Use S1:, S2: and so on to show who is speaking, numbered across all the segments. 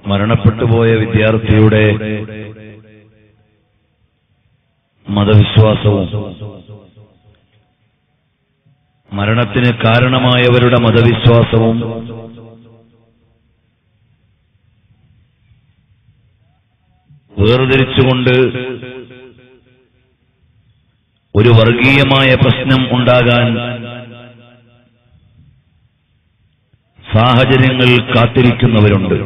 S1: മരണപ്പെട്ടുപോയ വിദ്യാർത്ഥിയുടെ മതവിശ്വാസവും മരണത്തിന് കാരണമായവരുടെ മതവിശ്വാസവും വേർതിരിച്ചുകൊണ്ട് ഒരു വർഗീയമായ പ്രശ്നം ഉണ്ടാകാൻ സാഹചര്യങ്ങൾ കാത്തിരിക്കുന്നവരുണ്ട്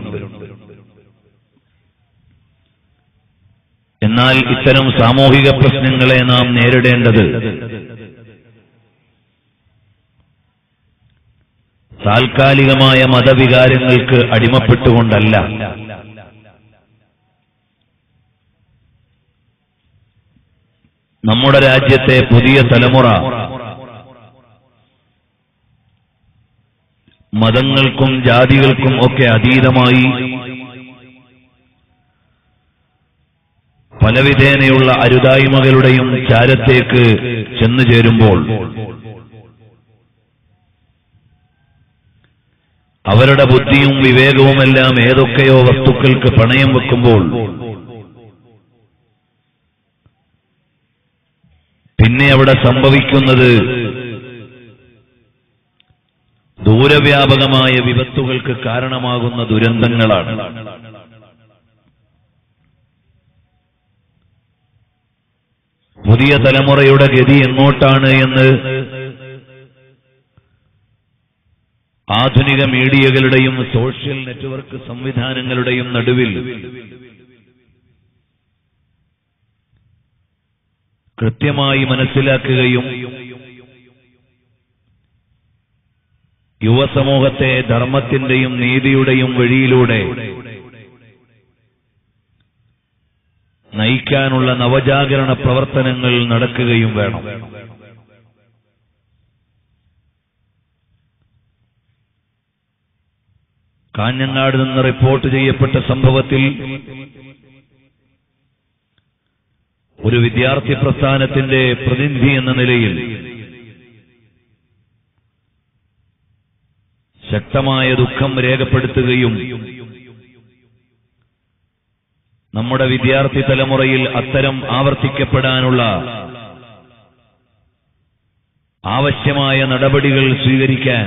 S1: എന്നാൽ ഇത്തരം സാമൂഹിക പ്രശ്നങ്ങളെ നാം നേരിടേണ്ടത് താൽക്കാലികമായ മതവികാരങ്ങൾക്ക് അടിമപ്പെട്ടുകൊണ്ടല്ല നമ്മുടെ രാജ്യത്തെ പുതിയ തലമുറ മതങ്ങൾക്കും ജാതികൾക്കും ഒക്കെ അതീതമായി പലവിധേനയുള്ള അരുതായ്മകളുടെയും ചാരത്തേക്ക് ചെന്നു ചേരുമ്പോൾ അവരുടെ ബുദ്ധിയും വിവേകവുമെല്ലാം ഏതൊക്കെയോ വസ്തുക്കൾക്ക് പണയം വെക്കുമ്പോൾ പിന്നെ അവിടെ സംഭവിക്കുന്നത് ദൂരവ്യാപകമായ വിപത്തുകൾക്ക് കാരണമാകുന്ന ദുരന്തങ്ങളാണ് പുതിയ തലമുറയുടെ ഗതി എങ്ങോട്ടാണ് എന്ന് ആധുനിക മീഡിയകളുടെയും സോഷ്യൽ നെറ്റ്വർക്ക് സംവിധാനങ്ങളുടെയും നടുവിൽ കൃത്യമായി മനസ്സിലാക്കുകയും യുവസമൂഹത്തെ ധർമ്മത്തിന്റെയും നീതിയുടെയും വഴിയിലൂടെ നയിക്കാനുള്ള നവജാഗരണ പ്രവർത്തനങ്ങൾ നടക്കുകയും വേണം കാഞ്ഞങ്ങാട് നിന്ന് റിപ്പോർട്ട് ചെയ്യപ്പെട്ട സംഭവത്തിൽ ഒരു വിദ്യാർത്ഥി പ്രസ്ഥാനത്തിന്റെ പ്രതിനിധി എന്ന നിലയിൽ ശക്തമായ ദുഃഖം രേഖപ്പെടുത്തുകയും നമ്മുടെ വിദ്യാർത്ഥി തലമുറയിൽ അത്തരം ആവർത്തിക്കപ്പെടാനുള്ള ആവശ്യമായ നടപടികൾ സ്വീകരിക്കാൻ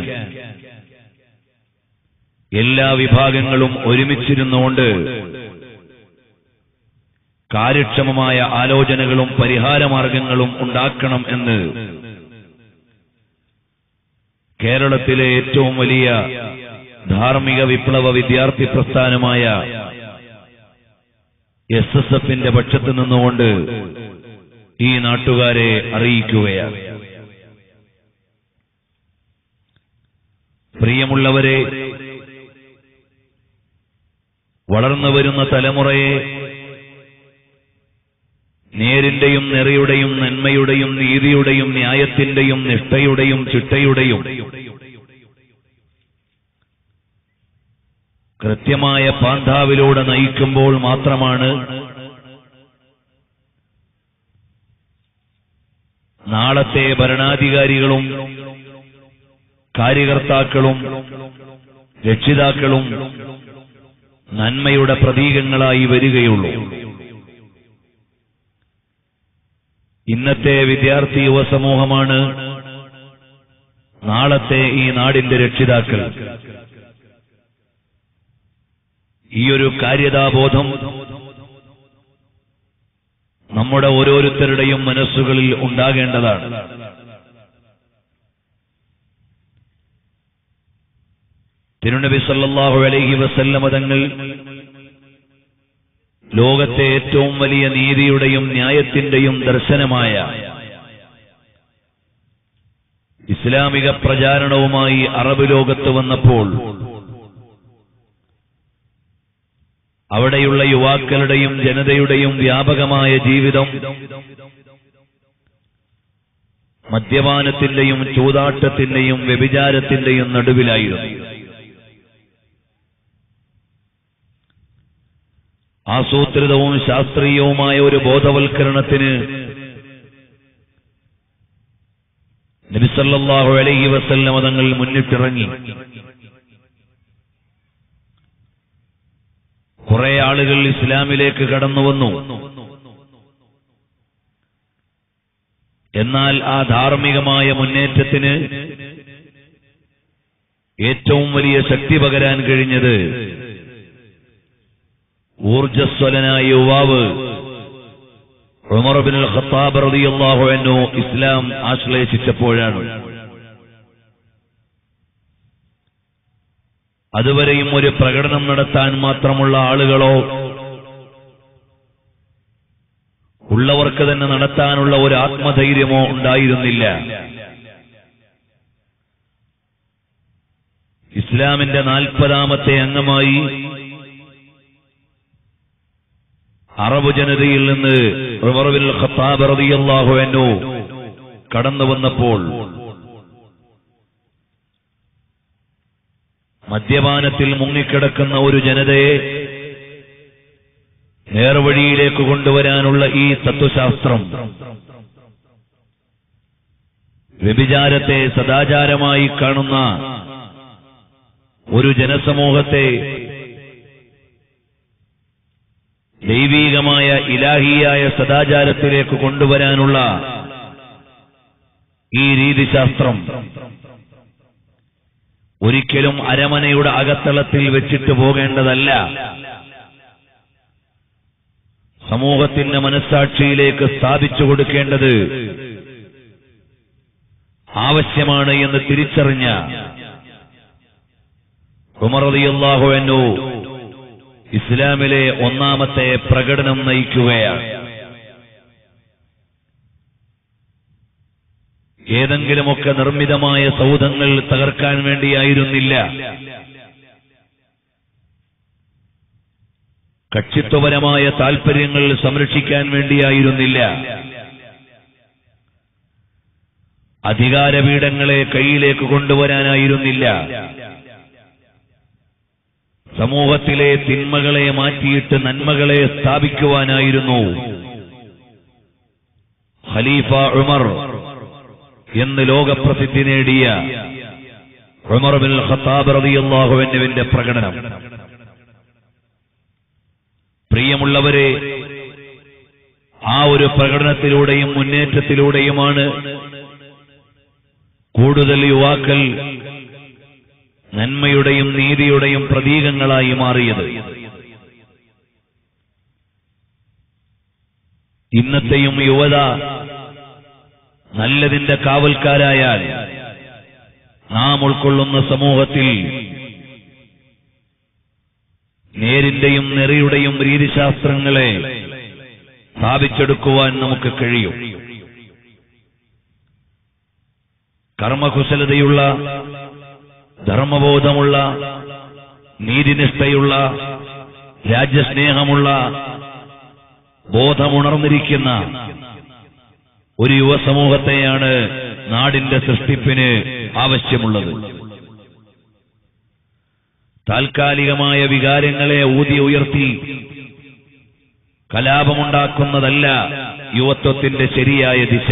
S1: എല്ലാ വിഭാഗങ്ങളും ഒരുമിച്ചിരുന്നുകൊണ്ട് കാര്യക്ഷമമായ ആലോചനകളും പരിഹാരമാർഗങ്ങളും ഉണ്ടാക്കണം എന്ന് കേരളത്തിലെ ഏറ്റവും വലിയ ധാർമ്മിക വിപ്ലവ വിദ്യാർത്ഥി പ്രസ്ഥാനമായ എസ് എസ് എഫിന്റെ പക്ഷത്ത് നിന്നുകൊണ്ട് ഈ നാട്ടുകാരെ അറിയിക്കുകയാണ് പ്രിയമുള്ളവരെ വളർന്നു വരുന്ന തലമുറയെ നേരിന്റെയും നെറിയുടെയും നന്മയുടെയും നീതിയുടെയും ന്യായത്തിന്റെയും നിഷ്ഠയുടെയും ചിട്ടയുടെയും കൃത്യമായ പാന്താവിലൂടെ നയിക്കുമ്പോൾ മാത്രമാണ് നാളത്തെ ഭരണാധികാരികളും കാര്യകർത്താക്കളും രക്ഷിതാക്കളും നന്മയുടെ പ്രതീകങ്ങളായി വരികയുള്ളൂ ഇന്നത്തെ വിദ്യാർത്ഥി യുവസമൂഹമാണ് നാളത്തെ ഈ നാടിന്റെ രക്ഷിതാക്കൾ ഈ ഒരു കാര്യതാബോധം നമ്മുടെ ഓരോരുത്തരുടെയും മനസ്സുകളിൽ ഉണ്ടാകേണ്ടതാണ് തിരുനബി സല്ലല്ലാഹു അലൈഹി വസല്ലമ തങ്ങൾ ലോകത്തെ ഏറ്റവും വലിയ നീതിയുടെയും ന്യായത്തിന്റെയും ദർശനമായ ഇസ്ലാമിക പ്രചാരണവുമായി അറബ് ലോകത്ത് വന്നപ്പോൾ അവിടെയുള്ള യുവാക്കളുടെയും ജനതയുടെയും വ്യാപകമായ ജീവിതം മദ്യപാനത്തിന്റെയും ചൂതാട്ടത്തിന്റെയും വ്യഭിചാരത്തിന്റെയും നടുവിലായിരുന്നു ആസൂത്രിതവും ശാസ്ത്രീയവുമായ ഒരു ബോധവൽക്കരണത്തിന് നബിസല്ലാഹു അലൈഹി വസല്ലമ തങ്ങൾ മുന്നിട്ടിറങ്ങി കുറെ ആളുകൾ ഇസ്ലാമിലേക്ക് കടന്നു വന്നു എന്നാൽ ആ ധാർമ്മികമായ മുന്നേറ്റത്തിന് ഏറ്റവും വലിയ ശക്തി പകരാൻ കഴിഞ്ഞത് ഊർജസ്വലനായ യുവാവ് ഉമർ ബിൻ ഖത്താബ് റളിയല്ലാഹു അൻഹു ഇസ്ലാം ആശ്ലേഷിച്ചപ്പോഴാണ് അതുവരെയും ഒരു പ്രകടനം നടത്താൻ മാത്രമുള്ള ആളുകളോ ഉള്ളവർക്ക് തന്നെ നടത്താനുള്ള ഒരു ആത്മധൈര്യമോ ഉണ്ടായിരുന്നില്ല ഇസ്ലാമിന്റെ നാൽപ്പതാമത്തെ അംഗമായി അറബ് ജനതയിൽ നിന്ന് ഉമർ ബിൻ ഖത്താബ് റളിയല്ലാഹു അൻഹു കടന്നു വന്നപ്പോൾ മദ്യപാനത്തിൽ മുങ്ങിക്കിടക്കുന്ന ഒരു ജനതയെ നേർവഴിയിലേക്ക് കൊണ്ടുവരാനുള്ള ഈ തത്വശാസ്ത്രം വ്യഭിചാരത്തെ സദാചാരമായി കാണുന്ന ഒരു ജനസമൂഹത്തെ ദൈവീകമായ ഇലാഹിയായ സദാചാരത്തിലേക്ക് കൊണ്ടുവരാനുള്ള ഈ രീതിശാസ്ത്രം ഒരിക്കലും അരമനയുടെ അകത്തളത്തിൽ വെച്ചിട്ട് പോകേണ്ടതല്ല സമൂഹത്തിന്റെ മനസ്സാക്ഷിയിലേക്ക് സ്ഥാപിച്ചു കൊടുക്കേണ്ടത് ആവശ്യമാണ് എന്ന് തിരിച്ചറിഞ്ഞ ഉമറലിയല്ലാഹു എന്നു ഇസ്ലാമിലെ ഒന്നാമത്തെ പ്രകടനം നയിക്കുകയാണ് ഏതെങ്കിലുമൊക്കെ നിർമ്മിതമായ സൗധങ്ങൾ തകർക്കാൻ വേണ്ടിയായിരുന്നില്ല കക്ഷിത്വപരമായ താൽപര്യങ്ങൾ സംരക്ഷിക്കാൻ വേണ്ടിയായിരുന്നില്ല അധികാരപീഠങ്ങളെ കയ്യിലേക്ക് കൊണ്ടുവരാനായിരുന്നില്ല സമൂഹത്തിലെ തിന്മകളെ മാറ്റിയിട്ട് നന്മകളെ സ്ഥാപിക്കുവാനായിരുന്നു ഖലീഫ ഉമർ എന്ന് ലോകപ്രസിദ്ധി നേടിയ ഉമർ ബിൻ ഖത്താബ് റളിയല്ലാഹു അൻഹുവിന്റെ പ്രകടനം പ്രിയമുള്ളവരെ ആ ഒരു പ്രകടനത്തിലൂടെയും മുന്നേറ്റത്തിലൂടെയുമാണ് കൂടുതൽ യുവാക്കൾ നന്മയുടെയും നീതിയുടെയും പ്രതീകങ്ങളായി മാറിയത് ഇന്നത്തെയും യുവത നല്ലതിന്റെ കാവൽക്കാരായാൽ നാം ഉൾക്കൊള്ളുന്ന സമൂഹത്തിൽ നേരിന്റെയും നെറിയുടെയും രീതിശാസ്ത്രങ്ങളെ സ്ഥാപിച്ചെടുക്കുവാൻ നമുക്ക് കഴിയും കർമ്മകുശലതയുള്ള ധർമ്മബോധമുള്ള നീതിനിഷ്ഠയുള്ള രാജ്യസ്നേഹമുള്ള ബോധമുണർന്നിരിക്കുന്ന ഒരു യുവസമൂഹത്തെയാണ് നാടിന്റെ സൃഷ്ടിപ്പിന് ആവശ്യമുള്ളത് താൽക്കാലികമായ വികാരങ്ങളെ ഊതി ഉയർത്തി കലാപമുണ്ടാക്കുന്നതല്ല യുവത്വത്തിന്റെ ശരിയായ ദിശ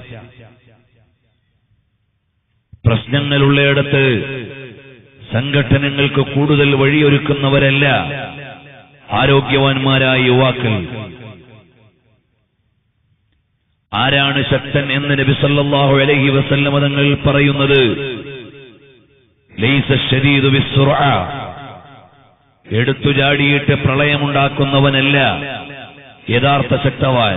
S1: പ്രശ്നങ്ങളുള്ളയിടത്ത് സംഘടനങ്ങൾക്ക് കൂടുതൽ വഴിയൊരുക്കുന്നവരല്ല ആരോഗ്യവാന്മാരായ യുവാക്കൾ ആരാണ് ശക്തൻ എന്ന് നബി സല്ലല്ലാഹു അലൈഹി വസല്ലമ തങ്ങൾ പറയുന്നത് ലൈസ ശരീദു ബിസ്സുർഅ എടുത്തു ചാടിയിട്ട് പ്രളയമുണ്ടാക്കുന്നവനല്ല യഥാർത്ഥ ശക്തവാൻ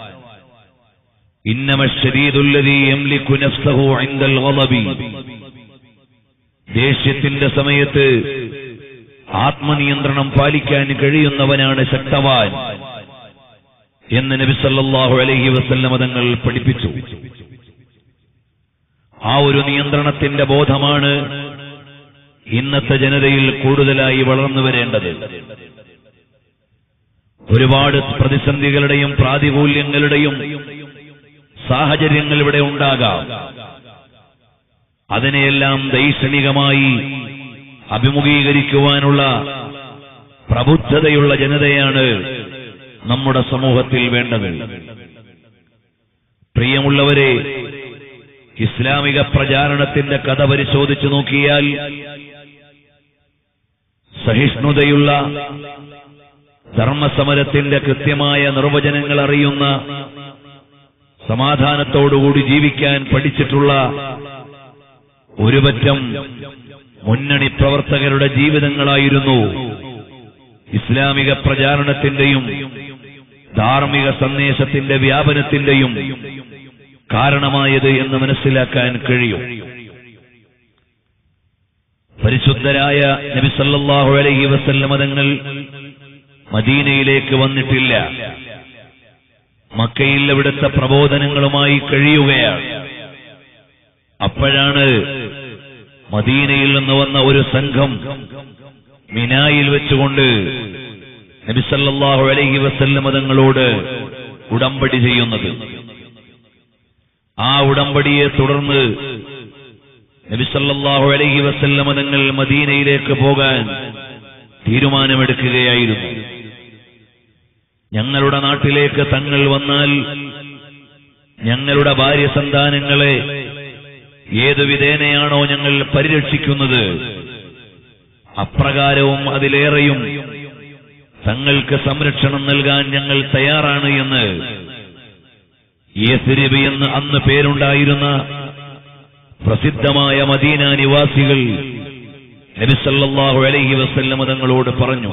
S1: ഇന്നമ ശരീദുല്ലദീ യംലികു നഫ്സഹു ഇൻദൽ ഗളബി ദേഷ്യത്തിന്റെ സമയത്ത് ആത്മനിയന്ത്രണം പാലിക്കാൻ കഴിയുന്നവനാണ് ശക്തവാൻ എന്ന് നബി സല്ലല്ലാഹു അലൈഹി വസല്ലമ തങ്ങൾ പഠിപ്പിച്ചു ആ ഒരു നിയന്ത്രണത്തിന്റെ ബോധമാണ് ഇന്നത്തെ ജനതയിൽ കൂടുതലായി വളർന്നു വരേണ്ടത് ഒരുപാട് പ്രതിസന്ധികളുടെയും പ്രാതികൂല്യങ്ങളുടെയും സാഹചര്യങ്ങൾ ഇവിടെ ഉണ്ടാകാം അതിനെയെല്ലാം ദൈക്ഷണികമായി അഭിമുഖീകരിക്കുവാനുള്ള പ്രബുദ്ധതയുള്ള ജനതയാണ് നമ്മുടെ സമൂഹത്തിൽ വേണ്ടത് പ്രിയമുള്ളവരെ ഇസ്ലാമിക പ്രചാരണത്തിന്റെ കഥ പരിശോധിച്ചു നോക്കിയാൽ സഹിഷ്ണുതയുള്ള ധർമ്മസമരത്തിന്റെ കൃത്യമായ നിർവചനങ്ങൾ അറിയുന്ന സമാധാനത്തോടുകൂടി ജീവിക്കാൻ പഠിച്ചിട്ടുള്ള ഒരുപറ്റം മുന്നണി പ്രവർത്തകരുടെ ജീവിതങ്ങളായിരുന്നു ഇസ്ലാമിക പ്രചാരണത്തിന്റെയും ധാർമ്മിക സന്ദേശത്തിന്റെ വ്യാപനത്തിന്റെയും കാരണമായത് എന്ന് മനസ്സിലാക്കാൻ കഴിയും പരിശുദ്ധരായ നബി സല്ലല്ലാഹു അലൈഹി വസല്ലമ തങ്ങൾ മദീനയിലേക്ക് വന്നിട്ടില്ല മക്കയിൽ അവിടുത്തെ പ്രബോധനങ്ങളുമായി കഴിയുകയാണ് അപ്പോഴാണ് മദീനയിൽ നിന്ന് വന്ന ഒരു സംഘം മിനായിൽ വെച്ചുകൊണ്ട് നബി സല്ലല്ലാഹു അലൈഹി വസല്ലമ തങ്ങളോട് ഉടമ്പടി ചെയ്യുന്നത് ആ ഉടമ്പടിയെ തുടർന്ന് നബി സല്ലല്ലാഹു അലൈഹി വസല്ലമ തങ്ങൾ മദീനയിലേക്ക് പോകാൻ തീരുമാനമെടുക്കുകയായിരുന്നു ഞങ്ങളുടെ നാട്ടിലേക്ക് തങ്ങൾ വന്നാൽ ഞങ്ങളുടെ ഭാര്യ സന്താനങ്ങളെ ഏതു വിധേനയാണോ ഞങ്ങൾ പരിരക്ഷിക്കുന്നത് അപ്രകാരവും അതിലേറെയും തങ്ങൾക്ക് സംരക്ഷണം നൽകാൻ ഞങ്ങൾ തയ്യാറാണ് എന്ന് യേസിരിബ് എന്ന് അന്ന് പേരുണ്ടായിരുന്ന പ്രസിദ്ധമായ മദീന നിവാസികൾ നബിസല്ലാഹു അലൈഹി വസല്ലമ തങ്ങളോട് പറഞ്ഞു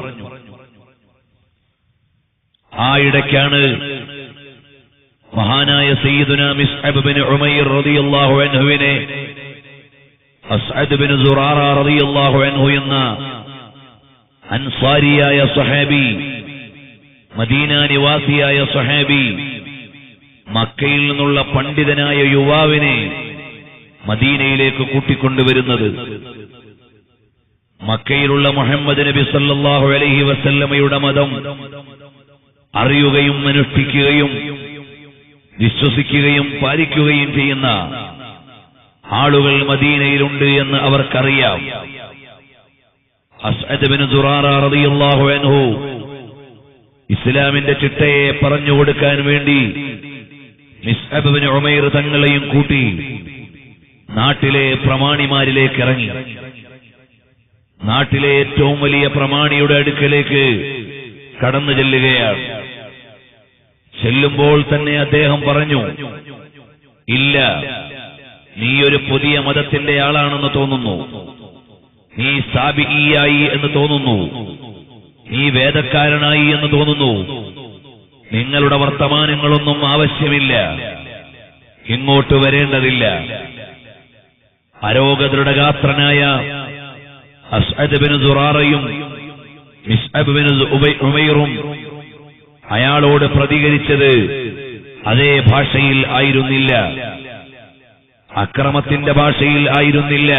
S1: ആ ഇടയ്ക്കാണ് മഹാനായ സയ്യിദുന മിസ്അബ് ബിൻ ഉമൈർ റളിയല്ലാഹു അൻഹുവിനെ അസ്അദ് ബിൻ സുറാറ റളിയല്ലാഹു അൻഹു എന്ന അൻസാരിയായ സഹാബി മദീന നിവാസിയായ സഹാബി മക്കയിൽ നിന്നുള്ള പണ്ഡിതനായ യുവാവിനെ മദീനയിലേക്ക് കൂട്ടിക്കൊണ്ടുവരുന്നത് മക്കയിലുള്ള മുഹമ്മദ് നബി സല്ലല്ലാഹു അലൈഹി വസല്ലമയുടെ മതം അറിയുകയും അനുഷ്ഠിക്കുകയും വിശ്വസിക്കുകയും പാലിക്കുകയും ചെയ്യുന്ന ആളുകൾ മദീനയിലുണ്ട് എന്ന് അവർക്കറിയാം അസ്അദ് ബിൻ ദുറാറ റളിയല്ലാഹു അൻഹു ഇസ്ലാമിന്റെ ചിട്ടയെ പറഞ്ഞു കൊടുക്കാൻ വേണ്ടി മിസ്അബ് ബിൻ ഉമൈർ തങ്ങളെയും കൂട്ടി നാട്ടിലെ പ്രമാണിമാരിലേക്ക് ഇറങ്ങി നാട്ടിലെ ഏറ്റവും വലിയ പ്രമാണിയുടെ അടുക്കലേക്ക് കടന്നു ചെല്ലുകയാണ് ചെല്ലുമ്പോൾ തന്നെ അദ്ദേഹം പറഞ്ഞു ഇല്ല നീ ഒരു പുതിയ മതത്തിന്റെ ആളാണെന്ന് തോന്നുന്നു നീ സാബിയായി എന്ന് തോന്നുന്നു നീ വേദക്കാരനായി എന്ന് തോന്നുന്നു നിങ്ങളുടെ വർത്തമാനങ്ങളൊന്നും ആവശ്യമില്ല ഇങ്ങോട്ട് വരേണ്ടതില്ല അരോഗദൃഢഗാത്രനായ അസ്അദ് ബിൻ സുറാറയും മിസ്അബ് ബിൻ ഉബൈ- ഉമൈറും അയാളോട് പ്രതികരിച്ചത് അതേ ഭാഷയിൽ ആയിരുന്നില്ല അക്രമത്തിന്റെ ഭാഷയിൽ ആയിരുന്നില്ല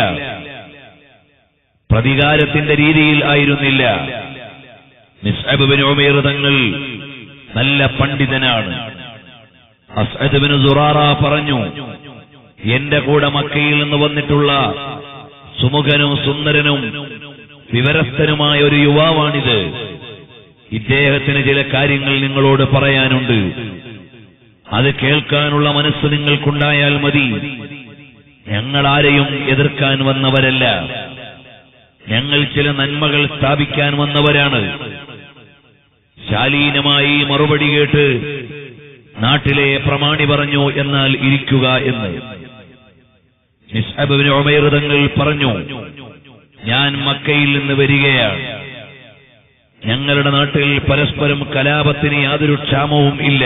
S1: പ്രതികാരത്തിന്റെ രീതിയിൽ ആയിരുന്നില്ല മിസ്അബ് ബിൻ ഉമൈർ തങ്ങൾ നല്ല പണ്ഡിതനാണ് അസ്അദ് ബിൻ സുറാറ പറഞ്ഞു എന്റെ കൂടെ മക്കയിൽ നിന്ന് വന്നിട്ടുള്ള സുമുഖനും സുന്ദരനും വിവരസ്ഥനുമായ ഒരു യുവാവാണിത് ഇദ്ദേഹത്തിന് ചില കാര്യങ്ങൾ നിങ്ങളോട് പറയാനുണ്ട് അത് കേൾക്കാനുള്ള മനസ്സ് നിങ്ങൾക്കുണ്ടായാൽ മതി ഞങ്ങൾ ആരെയും എതിർക്കാൻ വന്നവരല്ല ഞങ്ങൾ ചില നന്മകൾ സ്ഥാപിക്കാൻ വന്നവരാണ് ശാലീനമായി മറുപടി കേട്ട് നാട്ടിലെ പ്രമാണി പറഞ്ഞു എന്നാൽ ഇരിക്കുക എന്ന് നിസ്അബിന് ഉമൈർ തങ്ങൾ പറഞ്ഞു ഞാൻ മക്കയിൽ നിന്ന് വരികയാണ് ഞങ്ങളുടെ നാട്ടിൽ പരസ്പരം കലാപത്തിന് യാതൊരു ക്ഷാമവും ഇല്ല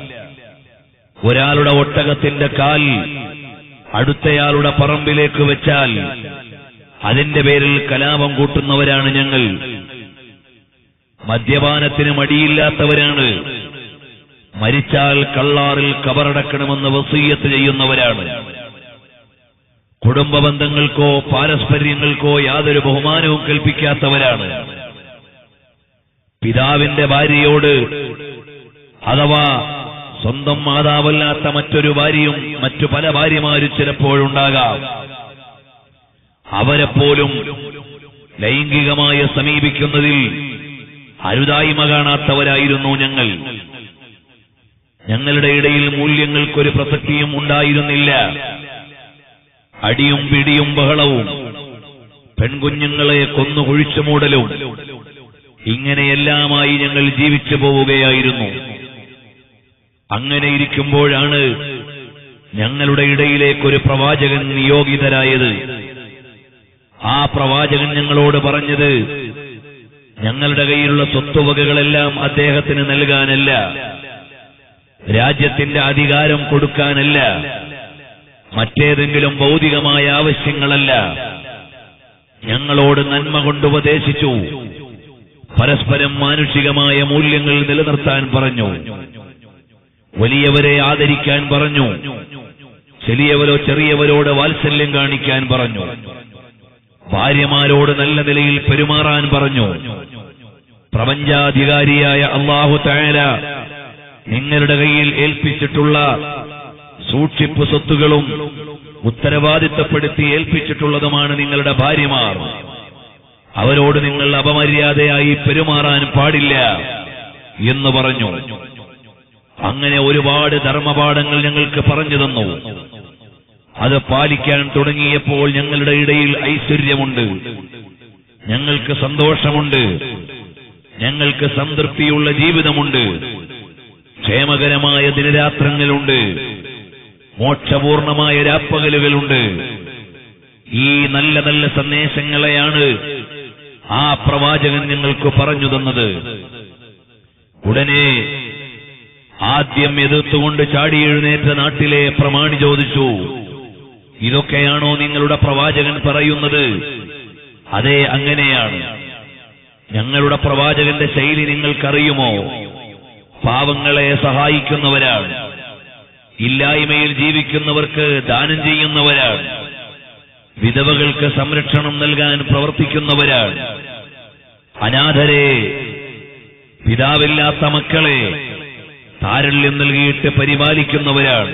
S1: ഒരാളുടെ ഒട്ടകത്തിന്റെ കാൽ അടുത്തയാളുടെ പറമ്പിലേക്ക് വെച്ചാൽ അതിന്റെ പേരിൽ കലാപം കൂട്ടുന്നവരാണ് ഞങ്ങൾ മദ്യപാനത്തിന് മടിയില്ലാത്തവരാണ് മരിച്ചാൽ കള്ളാറിൽ കബറടക്കണമെന്ന് വസീയത്ത് ചെയ്യുന്നവരാണ് കുടുംബ ബന്ധങ്ങൾക്കോ പാരസ്പര്യങ്ങൾക്കോ യാതൊരു ബഹുമാനവും കൽപ്പിക്കാത്തവരാണ് പിതാവിന്റെ ഭാര്യയോട് അഥവാ സ്വന്തം മാതാവല്ലാത്ത മറ്റൊരു ഭാര്യയും മറ്റു പല ഭാര്യമാരും ചിലപ്പോഴുണ്ടാകാം അവരെപ്പോലും ലൈംഗികമായി സമീപിക്കുന്നതിൽ അരുതായ്മ കാണാത്തവരായിരുന്നു ഞങ്ങൾ ഞങ്ങളുടെ ഇടയിൽ മൂല്യങ്ങൾക്കൊരു പ്രസക്തിയും ഉണ്ടായിരുന്നില്ല അടിയും പിടിയും ബഹളവും പെൺകുഞ്ഞുങ്ങളെ കൊന്നു കുഴിച്ചു മൂടലും ഇങ്ങനെയെല്ലാമായി ഞങ്ങൾ ജീവിച്ചു പോവുകയായിരുന്നു അങ്ങനെ ഇരിക്കുമ്പോഴാണ് ഞങ്ങളുടെ ഇടയിലേക്കൊരു പ്രവാചകൻ നിയോഗിതരായത് ആ പ്രവാചകൻ ഞങ്ങളോട് പറഞ്ഞത് ഞങ്ങളുടെ കയ്യിലുള്ള സ്വത്തുവകകളെല്ലാം അദ്ദേഹത്തിന് നൽകാനല്ല രാജ്യത്തിന്റെ അധികാരം കൊടുക്കാനല്ല മറ്റേതെങ്കിലും ഭൗതികമായ ആവശ്യങ്ങളല്ല ഞങ്ങളോട് നന്മ കൊണ്ട് ഉപദേശിച്ചു പരസ്പരം മാനുഷികമായ മൂല്യങ്ങൾ നിലനിർത്താൻ പറഞ്ഞു വലിയവരെ ആദരിക്കാൻ പറഞ്ഞു ചെറിയവരോ ചെറിയവരോട് വാത്സല്യം കാണിക്കാൻ പറഞ്ഞു ഭാര്യമാരോട് നല്ല നിലയിൽ പെരുമാറാൻ പറഞ്ഞു പ്രപഞ്ചാധികാരിയായ അള്ളാഹു താര നിങ്ങളുടെ കയ്യിൽ ഏൽപ്പിച്ചിട്ടുള്ള സൂക്ഷിപ്പ് സ്വത്തുകളും ഉത്തരവാദിത്തപ്പെടുത്തി ഏൽപ്പിച്ചിട്ടുള്ളതുമാണ് നിങ്ങളുടെ ഭാര്യമാർ അവരോട് നിങ്ങൾ അപമര്യാദയായി പെരുമാറാൻ പാടില്ല എന്ന് പറഞ്ഞു അങ്ങനെ ഒരുപാട് ധർമ്മപാഠങ്ങൾ ഞങ്ങൾക്ക് പറഞ്ഞു തന്നു അത് പാലിക്കാൻ തുടങ്ങിയപ്പോൾ ഞങ്ങളുടെ ഇടയിൽ ഐശ്വര്യമുണ്ട് ഞങ്ങൾക്ക് സന്തോഷമുണ്ട് ഞങ്ങൾക്ക് സംതൃപ്തിയുള്ള ജീവിതമുണ്ട് ക്ഷേമകരമായ ദിനരാത്രങ്ങളുണ്ട് മോക്ഷപൂർണമായ രാപ്പകലുകളുണ്ട് ഈ നല്ല നല്ല സന്ദേശങ്ങളെയാണ് ആ പ്രവാചകൻ ഞങ്ങൾക്ക് പറഞ്ഞു തന്നത് ഉടനെ ആദ്യം എതിർത്തുകൊണ്ട് ചാടി എഴുന്നേറ്റ നാട്ടിലെ പ്രമാണി ചോദിച്ചു ഇതൊക്കെയാണോ നിങ്ങളുടെ പ്രവാചകൻ പറയുന്നത് അതെ അങ്ങനെയാണ് ഞങ്ങളുടെ പ്രവാചകന്റെ ശൈലി നിങ്ങൾക്കറിയുമോ പാവങ്ങളെ സഹായിക്കുന്നവരാണ് ഇല്ലായ്മയിൽ ജീവിക്കുന്നവർക്ക് ദാനം ചെയ്യുന്നവരാണ് വിധവകൾക്ക് സംരക്ഷണം നൽകാൻ പ്രവർത്തിക്കുന്നവരാണ് അനാഥരെ പിതാവില്ലാത്ത മക്കളെ താരല്യം നൽകിയിട്ട് പരിപാലിക്കുന്നവരാണ്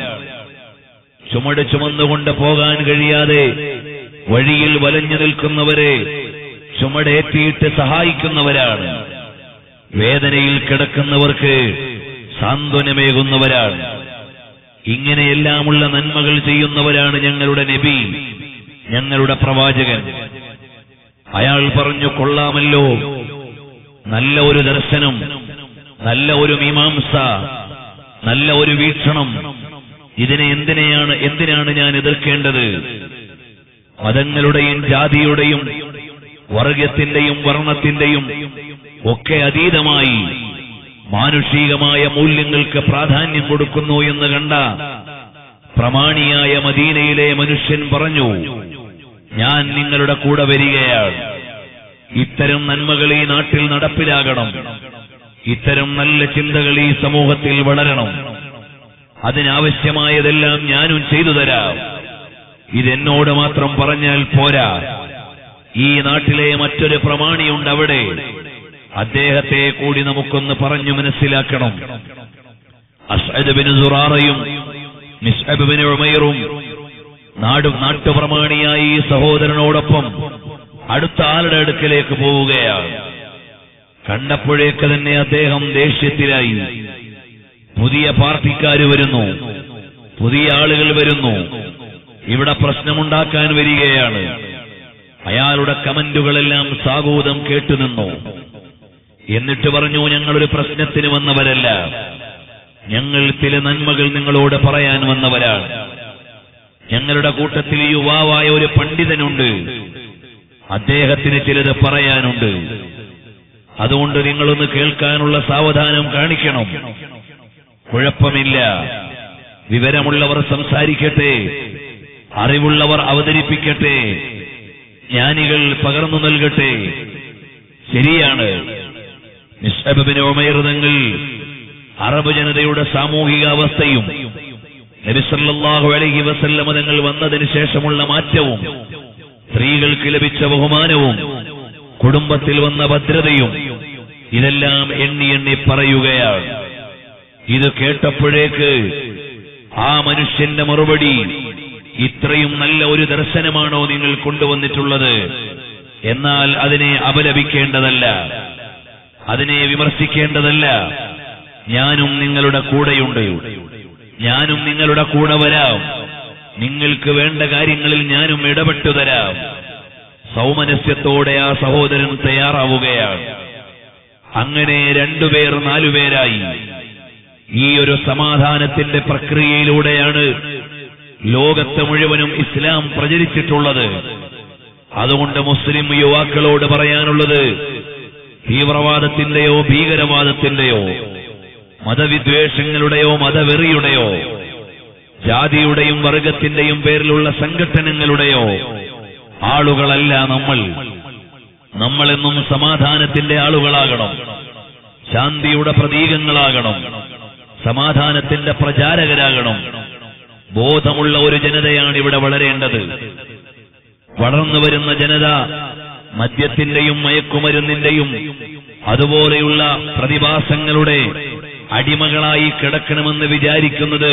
S1: ചുമട് ചുമന്നുകൊണ്ട് പോകാൻ കഴിയാതെ വഴിയിൽ വലഞ്ഞു നിൽക്കുന്നവരെ ചുമടേറ്റിയിട്ട് സഹായിക്കുന്നവരാണ് വേദനയിൽ കിടക്കുന്നവർക്ക് സാന്ത്വനമേകുന്നവരാണ് ഇങ്ങനെയെല്ലാമുള്ള നന്മകൾ ചെയ്യുന്നവരാണ് ഞങ്ങളുടെ നബി ഞങ്ങളുടെ പ്രവാചകൻ അയാൾ പറഞ്ഞു കൊള്ളാമല്ലോ നല്ല ഒരു ദർശനം നല്ല ഒരു മീമാംസ നല്ല ഒരു വീക്ഷണം ഇതിനെ എന്തിനെയാണ് എന്തിനാണ് ഞാൻ എതിർക്കേണ്ടത് മതങ്ങളുടെയും ജാതിയുടെയും വർഗത്തിന്റെയും വർണ്ണത്തിന്റെയും ഒക്കെ അതീതമായി മാനുഷികമായ മൂല്യങ്ങൾക്ക് പ്രാധാന്യം കൊടുക്കുന്നു എന്ന് കണ്ട പ്രമാണിയായ മദീനയിലെ മനുഷ്യൻ പറഞ്ഞു ഞാൻ നിങ്ങളുടെ കൂടെ വരികയാണ് ഇത്തരം നന്മകൾ ഈ നാട്ടിൽ നടപ്പിലാകണം ഇത്തരം നല്ല ചിന്തകൾ ഈ സമൂഹത്തിൽ വളരണം അതിനാവശ്യമായതെല്ലാം ഞാനും ചെയ്തു തരാം ഇതെന്നോട് മാത്രം പറഞ്ഞാൽ പോരാ ഈ നാട്ടിലെ മറ്റൊരു പ്രമാണിയുണ്ട് അവിടെ അദ്ദേഹത്തെ കൂടി നമുക്കൊന്ന് പറഞ്ഞു മനസ്സിലാക്കണം അസ്അദ് ബിൻ സുറാറയും മിസ്അബ് ബിൻ ഉമൈറും നാട് നാട്ടുപ്രമാണിയായി ഈ സഹോദരനോടൊപ്പം അടുത്ത ആളുടെ അടുക്കലേക്ക് പോവുകയാണ് കണ്ടപ്പോഴേക്ക് തന്നെ അദ്ദേഹം ദേഷ്യത്തിലായി പുതിയ പാർട്ടിക്കാര് വരുന്നു പുതിയ ആളുകൾ വരുന്നു ഇവിടെ പ്രശ്നമുണ്ടാക്കാൻ വരികയാണ് അയാളുടെ കമന്റുകളെല്ലാം സാഗൂതം കേട്ടുനിന്നു എന്നിട്ട് പറഞ്ഞു ഞങ്ങളൊരു പ്രശ്നത്തിന് വന്നവരല്ല ഞങ്ങൾ ചില നന്മകൾ നിങ്ങളോട് പറയാൻ വന്നവരാണ് ഞങ്ങളുടെ കൂട്ടത്തിൽ യുവാവായ ഒരു പണ്ഡിതനുണ്ട് അദ്ദേഹത്തിന് ചിലത് പറയാനുണ്ട് അതുകൊണ്ട് നിങ്ങളൊന്ന് കേൾക്കാനുള്ള സാവധാനം കാണിക്കണം കുഴപ്പമില്ല വിവരമുള്ളവർ സംസാരിക്കട്ടെ അറിവുള്ളവർ അവതരിപ്പിക്കട്ടെ ജ്ഞാനികൾ പകർന്നു നൽകട്ടെ ശരിയാണ് നിസ്ബബിന് ഉമൈർതങ്ങൾ അറബ് ജനതയുടെ സാമൂഹിക അവസ്ഥയും നബിസല്ലാഹു അലഹി വസല്ലമ തങ്ങൾ വന്നതിന് ശേഷമുള്ള മാറ്റവും സ്ത്രീകൾക്ക് ലഭിച്ച ബഹുമാനവും കുടുംബത്തിൽ വന്ന ഭദ്രതയും ഇതെല്ലാം എണ്ണി എണ്ണി പറയുകയാണ് ഇത് കേട്ടപ്പോഴേക്ക് ആ മനുഷ്യന്റെ മറുപടി ഇത്രയും നല്ല ഒരു ദർശനമാണോ നിങ്ങൾ കൊണ്ടുവന്നിട്ടുള്ളത് എന്നാൽ അതിനെ അപലപിക്കേണ്ടതല്ല അതിനെ വിമർശിക്കേണ്ടതല്ല ഞാനും നിങ്ങളുടെ കൂടെയുണ്ട് ഞാനും നിങ്ങളുടെ കൂടെ വരാം നിങ്ങൾക്ക് വേണ്ട കാര്യങ്ങളിൽ ഞാനും ഇടപെട്ടു തരാം സൗമനസ്യത്തോടെ ആ സഹോദരൻ തയ്യാറാവുകയാണ് അങ്ങനെ രണ്ടുപേർ നാലുപേരായി ഈ ഒരു സമാധാനത്തിന്റെ പ്രക്രിയയിലൂടെയാണ് ലോകത്ത് മുഴുവനും ഇസ്ലാം പ്രചരിച്ചിട്ടുള്ളത് അതുകൊണ്ട് മുസ്ലിം യുവാക്കളോട് പറയാനുള്ളത് തീവ്രവാദത്തിന്റെയോ ഭീകരവാദത്തിന്റെയോ മതവിദ്വേഷങ്ങളുടെയോ മതവെറിയുടെയോ ജാതിയുടെയും വർഗത്തിന്റെയും പേരിലുള്ള സംഘടനങ്ങളുടെയോ ആളുകളല്ല നമ്മൾ നമ്മളെന്നും സമാധാനത്തിന്റെ ആളുകളാകണം ശാന്തിയുടെ പ്രതീകങ്ങളാകണം സമാധാനത്തിന്റെ പ്രചാരകരാകണം ബോധമുള്ള ഒരു ജനതയാണ് ഇവിടെ വളരേണ്ടത് വളർന്നു വരുന്ന ജനത മദ്യത്തിന്റെയും മയക്കുമരുന്നിന്റെയും അതുപോലെയുള്ള പ്രതിഭാസങ്ങളുടെ അടിമകളായി കിടക്കണമെന്ന് വിചാരിക്കുന്നത്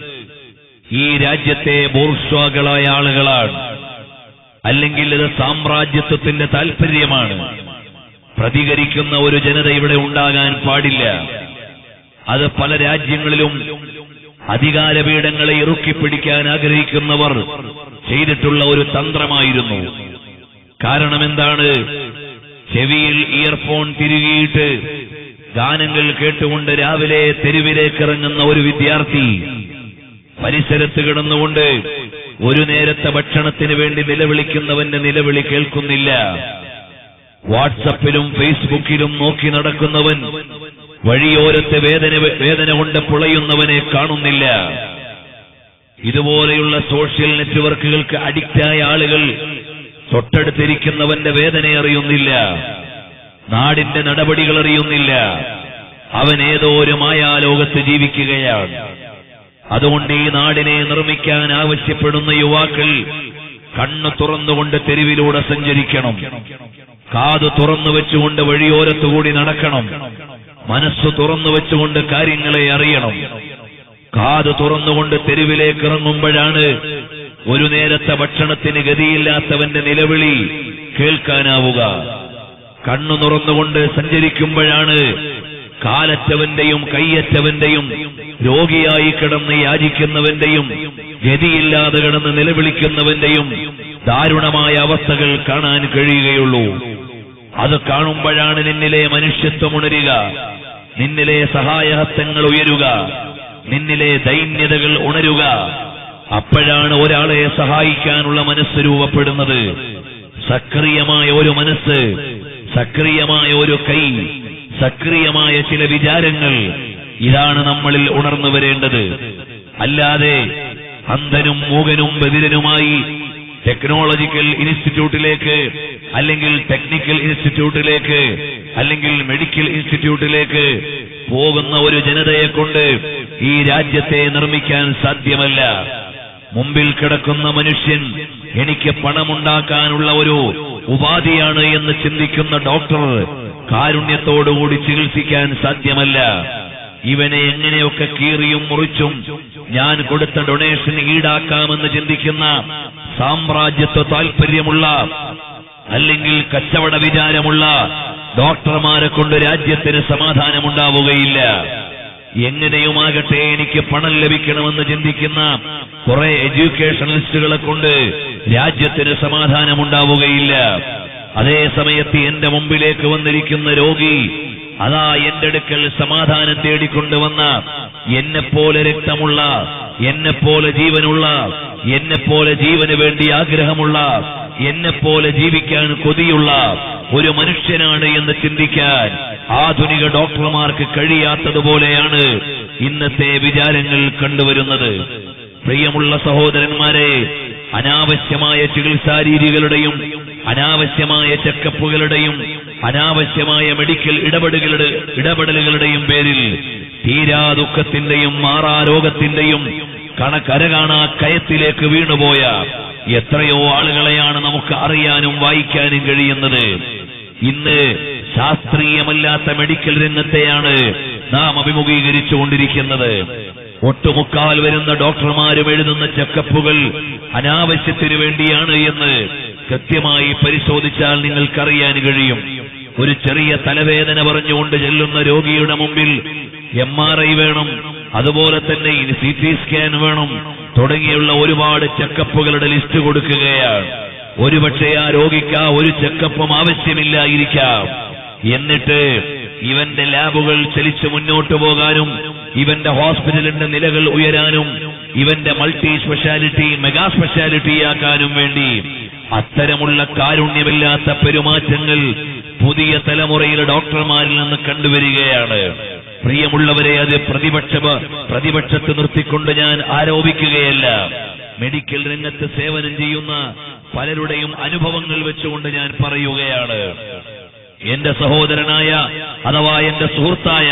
S1: ഈ രാജ്യത്തെ ബോർഷ്വാകളായ ആളുകളാണ് അല്ലെങ്കിൽ ഇത് സാമ്രാജ്യത്വത്തിന്റെ താല്പര്യമാണ് പ്രതികരിക്കുന്ന ഒരു ജനത ഇവിടെ ഉണ്ടാകാൻ പാടില്ല അത് പല രാജ്യങ്ങളിലും അധികാരപീഠങ്ങളെ ഇറുക്കിപ്പിടിക്കാൻ ആഗ്രഹിക്കുന്നവർ ചെയ്തിട്ടുള്ള ഒരു തന്ത്രമായിരുന്നു കാരണം എന്താണ് ചെവിയിൽ ഇയർഫോൺ തിരുകിയിട്ട് ഗാനങ്ങൾ കേട്ടുകൊണ്ട് രാവിലെ തെരുവിലേക്ക് ഇറങ്ങുന്ന ഒരു വിദ്യാർത്ഥി പരിസരത്ത് കിടന്നുകൊണ്ട് ഒരു നേരത്തെ ഭക്ഷണത്തിന് വേണ്ടി നിലവിളിക്കുന്നവന്റെ നിലവിളി കേൾക്കുന്നില്ല വാട്സപ്പിലും ഫേസ്ബുക്കിലും നോക്കി നടക്കുന്നവൻ വഴിയോരത്തെ വേദന വേദന കൊണ്ട് പുളയുന്നവനെ കാണുന്നില്ല ഇതുപോലെയുള്ള സോഷ്യൽ നെറ്റ്വർക്കുകൾക്ക് അഡിക്റ്റായ ആളുകൾ തൊട്ടടുത്തിരിക്കുന്നവന്റെ വേദന അറിയുന്നില്ല നാടിന്റെ നടപടികൾ അറിയുന്നില്ല അവൻ ഏതോ ഒരു മായാലോകത്ത് ജീവിക്കുകയാണ് അതുകൊണ്ട് ഈ നാടിനെ നിർമ്മിക്കാൻ ആവശ്യപ്പെടുന്ന യുവാക്കൾ കണ്ണു തുറന്നുകൊണ്ട് തെരുവിലൂടെ സഞ്ചരിക്കണം കാതു തുറന്നു വെച്ചുകൊണ്ട് വഴിയോരത്തുകൂടി നടക്കണം മനസ്സ് തുറന്നു വെച്ചുകൊണ്ട് കാര്യങ്ങളെ അറിയണം കാത് തുറന്നുകൊണ്ട് തെരുവിലേക്ക് ഇറങ്ങുമ്പോഴാണ് ഒരു നേരത്തെ ഭക്ഷണത്തിന് ഗതിയില്ലാത്തവന്റെ നിലവിളി കേൾക്കാനാവുക കണ്ണു തുറന്നുകൊണ്ട് സഞ്ചരിക്കുമ്പോഴാണ് കാലറ്റവന്റെയും കയ്യറ്റവന്റെയും രോഗിയായി കിടന്ന് യാചിക്കുന്നവന്റെയും ഗതിയില്ലാതെ കിടന്ന് നിലവിളിക്കുന്നവന്റെയും ദാരുണമായ അവസ്ഥകൾ കാണാൻ കഴിയുകയുള്ളൂ അത് കാണുമ്പോഴാണ് നിന്നിലെ മനുഷ്യത്വം ഉണരുക നിന്നിലെ സഹായഹസ്തങ്ങൾ ഉയരുക നിന്നിലെ ദൈന്യതകൾ ഉണരുക അപ്പോഴാണ് ഒരാളെ സഹായിക്കാനുള്ള മനസ്സ് രൂപപ്പെടുന്നത് സക്രിയമായ ഒരു മനസ്സ് സക്രിയമായ ഒരു കൈ സക്രിയമായ ചില വിചാരങ്ങൾ ഇതാണ് നമ്മളിൽ ഉണർന്നു വരേണ്ടത് അല്ലാതെ അന്ധനും മൂകനും ബദിരനുമായി ടെക്നോളജിക്കൽ ഇൻസ്റ്റിറ്റ്യൂട്ടിലേക്ക് അല്ലെങ്കിൽ ടെക്നിക്കൽ ഇൻസ്റ്റിറ്റ്യൂട്ടിലേക്ക് അല്ലെങ്കിൽ മെഡിക്കൽ ഇൻസ്റ്റിറ്റ്യൂട്ടിലേക്ക് പോകുന്ന ഒരു ജനതയെ കൊണ്ട് ഈ രാജ്യത്തെ നിർമ്മിക്കാൻ സാധ്യമല്ല മുമ്പിൽ കിടക്കുന്ന മനുഷ്യൻ എനിക്ക് പണമുണ്ടാക്കാനുള്ള ഒരു ഉപാധിയാണ് എന്ന് ചിന്തിക്കുന്ന ഡോക്ടർ കാരുണ്യത്തോടുകൂടി ചികിത്സിക്കാൻ സാധ്യമല്ല ഇവനെ എങ്ങനെയൊക്കെ കീറിയും മുറിച്ചും ഞാൻ കൊടുത്ത ഡൊണേഷൻ ഈടാക്കാമെന്ന് ചിന്തിക്കുന്ന സാമ്രാജ്യത്വ താൽപര്യമുള്ള അല്ലെങ്കിൽ കച്ചവട വിചാരമുള്ള ഡോക്ടർമാരെ കൊണ്ട് രാജ്യത്തിന് സമാധാനമുണ്ടാവുകയില്ല എങ്ങനെയുമാകട്ടെ എനിക്ക് പണം ലഭിക്കണമെന്ന് ചിന്തിക്കുന്ന കുറെ എഡ്യൂക്കേഷണലിസ്റ്റുകളെ കൊണ്ട് രാജ്യത്തിന് സമാധാനമുണ്ടാവുകയില്ല അതേ സമയത്ത് എന്റെ മുമ്പിലേക്ക് വന്നിരിക്കുന്ന രോഗി അതാ എന്റെ അടുക്കൽ സമാധാനം തേടിക്കൊണ്ടുവന്ന എന്നെപ്പോലെ രക്തമുള്ള എന്നെപ്പോലെ ജീവനുള്ള എന്നെപ്പോലെ ജീവന് വേണ്ടി ആഗ്രഹമുള്ള എന്നെപ്പോലെ ജീവിക്കാൻ കൊതിയുള്ള ഒരു മനുഷ്യനാണ് എന്ന് ചിന്തിക്കാൻ ആധുനിക ഡോക്ടർമാർക്ക് കഴിയാത്തതുപോലെയാണ് ഇന്നത്തെ വിചാരങ്ങൾ കണ്ടുവരുന്നത് പ്രിയമുള്ള സഹോദരന്മാരെ അനാവശ്യമായ ചികിത്സാ രീതികളുടെയും അനാവശ്യമായ ചെക്കപ്പുകളുടെയും അനാവശ്യമായ മെഡിക്കൽ ഇടപെടലുകളുടെ ഇടപെടലുകളുടെയും പേരിൽ തീരാ ദുഃഖത്തിന്റെയും മാറാ രോഗത്തിന്റെയും കണക്കരകാണാ കയത്തിലേക്ക് വീണുപോയ എത്രയോ ആളുകളെയാണ് നമുക്ക് അറിയാനും വായിക്കാനും കഴിയുന്നത് ഇന്ന് ശാസ്ത്രീയമല്ലാത്ത മെഡിക്കൽ രംഗത്തെയാണ് നാം അഭിമുഖീകരിച്ചുകൊണ്ടിരിക്കുന്നത് ഒട്ടുമുക്കാൽ വരുന്ന ഡോക്ടർമാരും എഴുതുന്ന ചെക്കപ്പുകൾ അനാവശ്യത്തിനു വേണ്ടിയാണ് എന്ന് കൃത്യമായി പരിശോധിച്ചാൽ നിങ്ങൾക്കറിയാൻ കഴിയും ഒരു ചെറിയ തലവേദന പറഞ്ഞുകൊണ്ട് ചെല്ലുന്ന രോഗിയുടെ മുമ്പിൽ എം ആർ ഐ വേണം അതുപോലെ തന്നെ സി ടി സ്കാൻ വേണം തുടങ്ങിയുള്ള ഒരുപാട് ചെക്കപ്പുകളുടെ ലിസ്റ്റ് കൊടുക്കുകയാണ് ഒരുപക്ഷെ ആ രോഗിക്ക് ആ ഒരു ചെക്കപ്പും ആവശ്യമില്ലായിരിക്കാം എന്നിട്ട് ഇവന്റെ ലാബുകൾ ചലിച്ച് മുന്നോട്ടു പോകാനും ഇവന്റെ ഹോസ്പിറ്റലിന്റെ നിലകൾ ഉയരാനും ഇവന്റെ മൾട്ടി സ്പെഷ്യാലിറ്റി മെഗാ സ്പെഷ്യാലിറ്റി ആക്കാനും വേണ്ടി അത്തരമുള്ള കാരുണ്യമില്ലാത്ത പെരുമാറ്റങ്ങൾ പുതിയ തലമുറയിലെ ഡോക്ടർമാരിൽ നിന്ന് കണ്ടുവരികയാണ് പ്രിയമുള്ളവരെ അത് പ്രതിപക്ഷ പ്രതിപക്ഷത്ത് നിർത്തിക്കൊണ്ട് ഞാൻ ആരോപിക്കുകയല്ല മെഡിക്കൽ രംഗത്ത് സേവനം ചെയ്യുന്ന പലരുടെയും അനുഭവങ്ങൾ വെച്ചുകൊണ്ട് ഞാൻ പറയുകയാണ് എന്റെ സഹോദരനായ അഥവാ എന്റെ സുഹൃത്തായ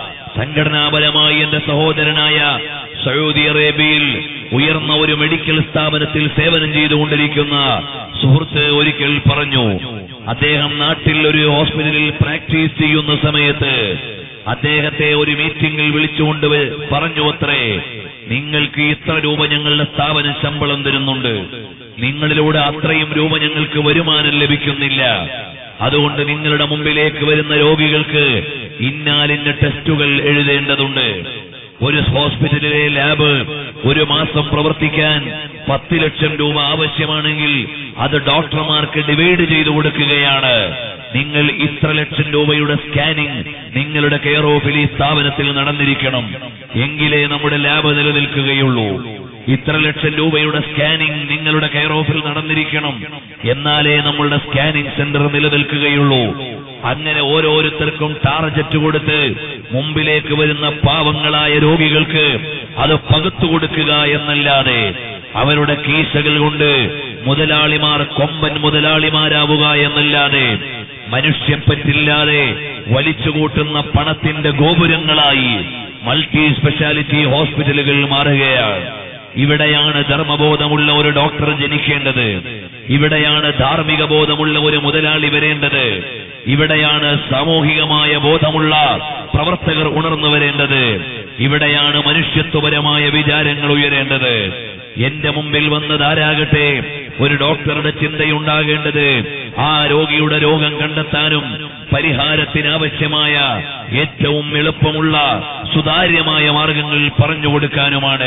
S1: സംഘടനാപരമായി എന്റെ സഹോദരനായ സൗദി അറേബ്യയിൽ ഉയർന്ന ഒരു മെഡിക്കൽ സ്ഥാപനത്തിൽ സേവനം ചെയ്തുകൊണ്ടിരിക്കുന്ന സുഹൃത്ത് ഒരിക്കൽ പറഞ്ഞു അദ്ദേഹം നാട്ടിൽ ഒരു ഹോസ്പിറ്റലിൽ പ്രാക്ടീസ് ചെയ്യുന്ന സമയത്ത് അദ്ദേഹത്തെ ഒരു മീറ്റിംഗിൽ വിളിച്ചുകൊണ്ട് വ- പറഞ്ഞു അത്രേ നിങ്ങൾക്ക് ഇത്ര രൂപ ഞങ്ങളുടെ സ്ഥാപനം ശമ്പളം തരുന്നുണ്ട് നിങ്ങളിലൂടെ അത്രയും രൂപ ഞങ്ങൾക്ക് വരുമാനം ലഭിക്കുന്നില്ല അതുകൊണ്ട് നിങ്ങളുടെ മുമ്പിലേക്ക് വരുന്ന രോഗികൾക്ക് ഇന്നാലിന്ന ടെസ്റ്റുകൾ എഴുതേണ്ടതുണ്ട് ഒരു ഹോസ്പിറ്റലിലെ ലാബ് ഒരു മാസം പ്രവർത്തിക്കാൻ പത്ത് ലക്ഷം രൂപ ആവശ്യമാണെങ്കിൽ അത് ഡോക്ടർമാർക്ക് ഡിവൈഡ് ചെയ്തു കൊടുക്കുകയാണ് നിങ്ങൾ ഇത്ര ലക്ഷം രൂപയുടെ സ്കാനിംഗ് നിങ്ങളുടെ കെയർ ഓഫിൽ ഈ സ്ഥാപനത്തിൽ നടന്നിരിക്കണം എങ്കിലേ നമ്മുടെ ലാബ് നിലനിൽക്കുകയുള്ളൂ ഇത്ര ലക്ഷം രൂപയുടെ സ്കാനിംഗ് നിങ്ങളുടെ കെയർ ഓഫിൽ നടന്നിരിക്കണം എന്നാലേ നമ്മളുടെ സ്കാനിംഗ് സെന്റർ നിലനിൽക്കുകയുള്ളൂ അങ്ങനെ ഓരോരുത്തർക്കും ടാർജറ്റ് കൊടുത്ത് മുമ്പിലേക്ക് വരുന്ന പാവങ്ങളായ രോഗികൾക്ക് അത് പകുത്തു കൊടുക്കുക എന്നല്ലാതെ അവരുടെ കീശകൾ കൊണ്ട് മുതലാളിമാർ കൊമ്പൻ മുതലാളിമാരാവുക എന്നല്ലാതെ മനുഷ്യപ്പറ്റില്ലാതെ വലിച്ചുകൂട്ടുന്ന പണത്തിന്റെ ഗോപുരങ്ങളായി മൾട്ടി സ്പെഷ്യാലിറ്റി ഹോസ്പിറ്റലുകൾ മാറുകയാണ് ഇവിടെയാണ് ധർമ്മബോധമുള്ള ഒരു ഡോക്ടർ ജനിക്കേണ്ടത് ഇവിടെയാണ് ധാർമ്മിക ബോധമുള്ള ഒരു മുതലാളി വരേണ്ടത് ഇവിടെയാണ് സാമൂഹികമായ ബോധമുള്ള പ്രവർത്തകർ ഉണർന്നു വരേണ്ടത് ഇവിടെയാണ് മനുഷ്യത്വപരമായ വിചാരങ്ങൾ ഉയരേണ്ടത് എന്റെ മുമ്പിൽ വന്നതാരാകട്ടെ ഒരു ഡോക്ടറുടെ ചിന്തയുണ്ടാകേണ്ടത് ആ രോഗിയുടെ രോഗം കണ്ടെത്താനും പരിഹാരത്തിനാവശ്യമായ ഏറ്റവും എളുപ്പമുള്ള സുതാര്യമായ മാർഗങ്ങൾ പറഞ്ഞു കൊടുക്കാനുമാണ്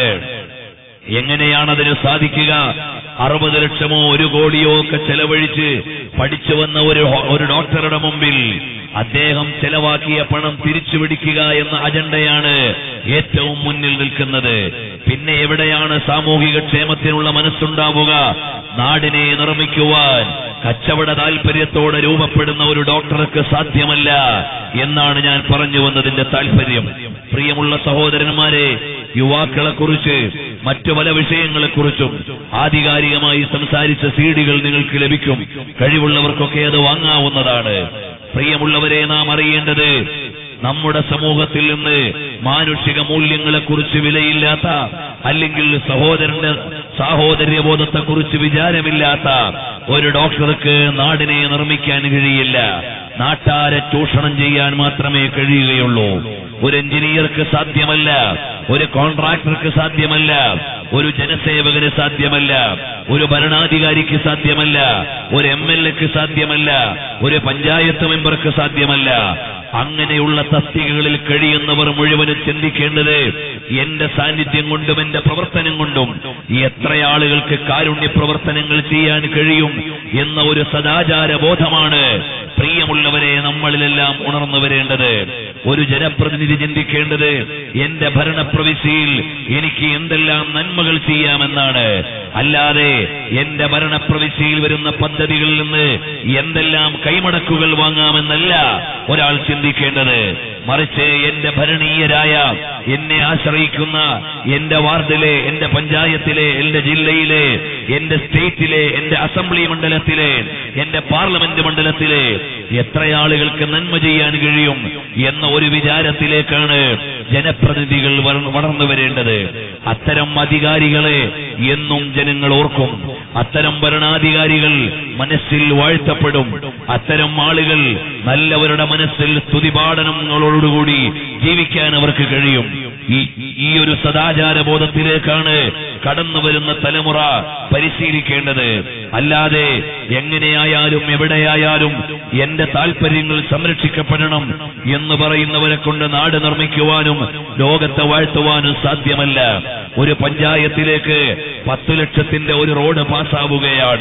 S1: എങ്ങനെയാണ് അതിന് സാധിക്കുക അറുപത് ലക്ഷമോ ഒരു കോടിയോ ഒക്കെ ചെലവഴിച്ച് പഠിച്ചു വന്ന ഒരു ഹോ- ഒരു ഡോക്ടറുടെ മുമ്പിൽ അദ്ദേഹം ചെലവാക്കിയ പണം തിരിച്ചു പിടിക്കുക എന്ന അജണ്ടയാണ് ഏറ്റവും മുന്നിൽ നിൽക്കുന്നത് പിന്നെ എവിടെയാണ് സാമൂഹിക ക്ഷേമത്തിനുള്ള മനസ്സുണ്ടാവുക നാടിനെ നിർമ്മിക്കുവാൻ കച്ചവട താല്പര്യത്തോടെ രൂപപ്പെടുന്ന ഒരു ഡോക്ടർക്ക് സാധ്യമല്ല എന്നാണ് ഞാൻ പറഞ്ഞു വന്നതിന്റെ താല്പര്യം പ്രിയമുള്ള സഹോദരന്മാരെ യുവാക്കളെ കുറിച്ച് മറ്റു പല വിഷയങ്ങളെക്കുറിച്ചും ആധികാരികമായി സംസാരിച്ച സീഡികൾ നിങ്ങൾക്ക് ലഭിക്കും കഴിവുള്ളവർക്കൊക്കെ അത് വാങ്ങാവുന്നതാണ് പ്രിയമുള്ളവരെ നാം അറിയേണ്ടത് നമ്മുടെ സമൂഹത്തിൽ നിന്ന് മാനുഷിക മൂല്യങ്ങളെക്കുറിച്ച് വിലയില്ലാത്ത അല്ലെങ്കിൽ സഹോദരന്റെ സാഹോദര്യബോധത്തെക്കുറിച്ച് വിചാരമില്ലാത്ത ഒരു ഡോക്ടർക്ക് നാടിനെ നിർമ്മിക്കാൻ കഴിയില്ല നാട്ടാരെ ചൂഷണം ചെയ്യാൻ മാത്രമേ കഴിയുകയുള്ളൂ ഒരു എഞ്ചിനീയർക്ക് സാധ്യമല്ല ഒരു കോൺട്രാക്ടർക്ക് സാധ്യമല്ല ഒരു ജനസേവകന് സാധ്യമല്ല ഒരു ഭരണാധികാരിക്ക് സാധ്യമല്ല ഒരു എം എൽ എക്ക് സാധ്യമല്ല ഒരു പഞ്ചായത്ത് മെമ്പർക്ക് സാധ്യമല്ല അങ്ങനെയുള്ള തസ്തികകളിൽ കഴിയുന്നവർ മുഴുവനും ചിന്തിക്കേണ്ടത് എന്റെ സാന്നിധ്യം കൊണ്ടും എന്റെ പ്രവർത്തനം കൊണ്ടും എത്ര ആളുകൾക്ക് കാരുണ്യ പ്രവർത്തനങ്ങൾ ചെയ്യാൻ കഴിയും എന്ന ഒരു സദാചാര ബോധമാണ് പ്രിയമുള്ളവരെ നമ്മളിലെല്ലാം ഉണർന്നു വരേണ്ടത് ഒരു ജനപ്രതിനിധി ചിന്തിക്കേണ്ടത് എന്റെ ഭരണപ്രവിശ്യയിൽ എനിക്ക് എന്തെല്ലാം നന്മകൾ ചെയ്യാമെന്നാണ് അല്ലാതെ എന്റെ ഭരണപ്രവിശ്യയിൽ വരുന്ന പദ്ധതികളിൽ നിന്ന് എന്തെല്ലാം കൈമടക്കുകൾ വാങ്ങാമെന്നല്ല ഒരാൾ ചിന്തിക്കേണ്ടത് മറിച്ച് എന്റെ ഭരണീയരായ എന്നെ ആശ്രയിക്കുന്ന എന്റെ വാർഡിലെ എന്റെ പഞ്ചായത്തിലെ എന്റെ ജില്ലയിലെ എന്റെ സ്റ്റേറ്റിലെ എന്റെ അസംബ്ലി മണ്ഡലത്തിലെ എന്റെ പാർലമെന്റ് മണ്ഡലത്തിലെ എത്ര ആളുകൾക്ക് നന്മ ചെയ്യാൻ കഴിയും എന്ന ഒരു വിചാരത്തിലേക്കാണ് ജനപ്രതിനിധികൾ വള- വളർന്നു വരേണ്ടത് അത്തരം അധികാരികളെ എന്നും ജനങ്ങൾ ഓർക്കും അത്തരം ഭരണാധികാരികൾ മനസ്സിൽ വാഴ്ത്തപ്പെടും അത്തരം ആളുകൾ നല്ലവരുടെ മനസ്സിൽ സ്തുതിപാഠനങ്ങളോടുകൂടി ജീവിക്കാൻ അവർക്ക് കഴിയും ഈ ഈ ഒരു സദാചാര ബോധത്തിലേക്കാണ് കടന്നു വരുന്ന തലമുറ പരിശീലിക്കേണ്ടത് അല്ലാതെ എങ്ങനെയായാലും എവിടെയായാലും എന്റെ താല്പര്യങ്ങൾ സംരക്ഷിക്കപ്പെടണം എന്ന് പറയുന്നവരെ കൊണ്ട് നാട് നിർമ്മിക്കുവാനും ലോകത്തെ വാഴ്ത്തുവാനും സാധ്യമല്ല ഒരു പഞ്ചായത്തിലേക്ക് പത്തു ലക്ഷത്തിന്റെ ഒരു റോഡ് പാസ്സാവുകയാണ്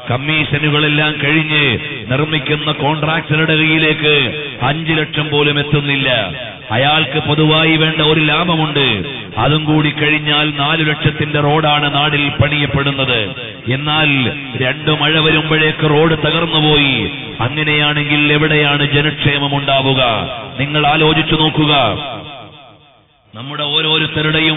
S1: കമ്മീഷനുകളെല്ലാം കഴിഞ്ഞ് നിർമ്മിക്കുന്ന കോൺട്രാക്ടറുടെ കയ്യിലേക്ക് അഞ്ചു ലക്ഷം പോലും എത്തുന്നില്ല അയാൾക്ക് പൊതുവായി വേണ്ട ഒരു ലാഭമുണ്ട് അതും കൂടി കഴിഞ്ഞാൽ നാലു ലക്ഷത്തിന്റെ റോഡാണ് നാടിൽ പണിയപ്പെടുന്നത് എന്നാൽ രണ്ടു മഴ വരുമ്പോഴേക്ക് റോഡ് തകർന്നുപോയി അങ്ങനെയാണെങ്കിൽ എവിടെയാണ് ജനക്ഷേമം ഉണ്ടാവുക നിങ്ങൾ ആലോചിച്ചു നോക്കുക നമ്മുടെ ഓരോരുത്തരുടെയും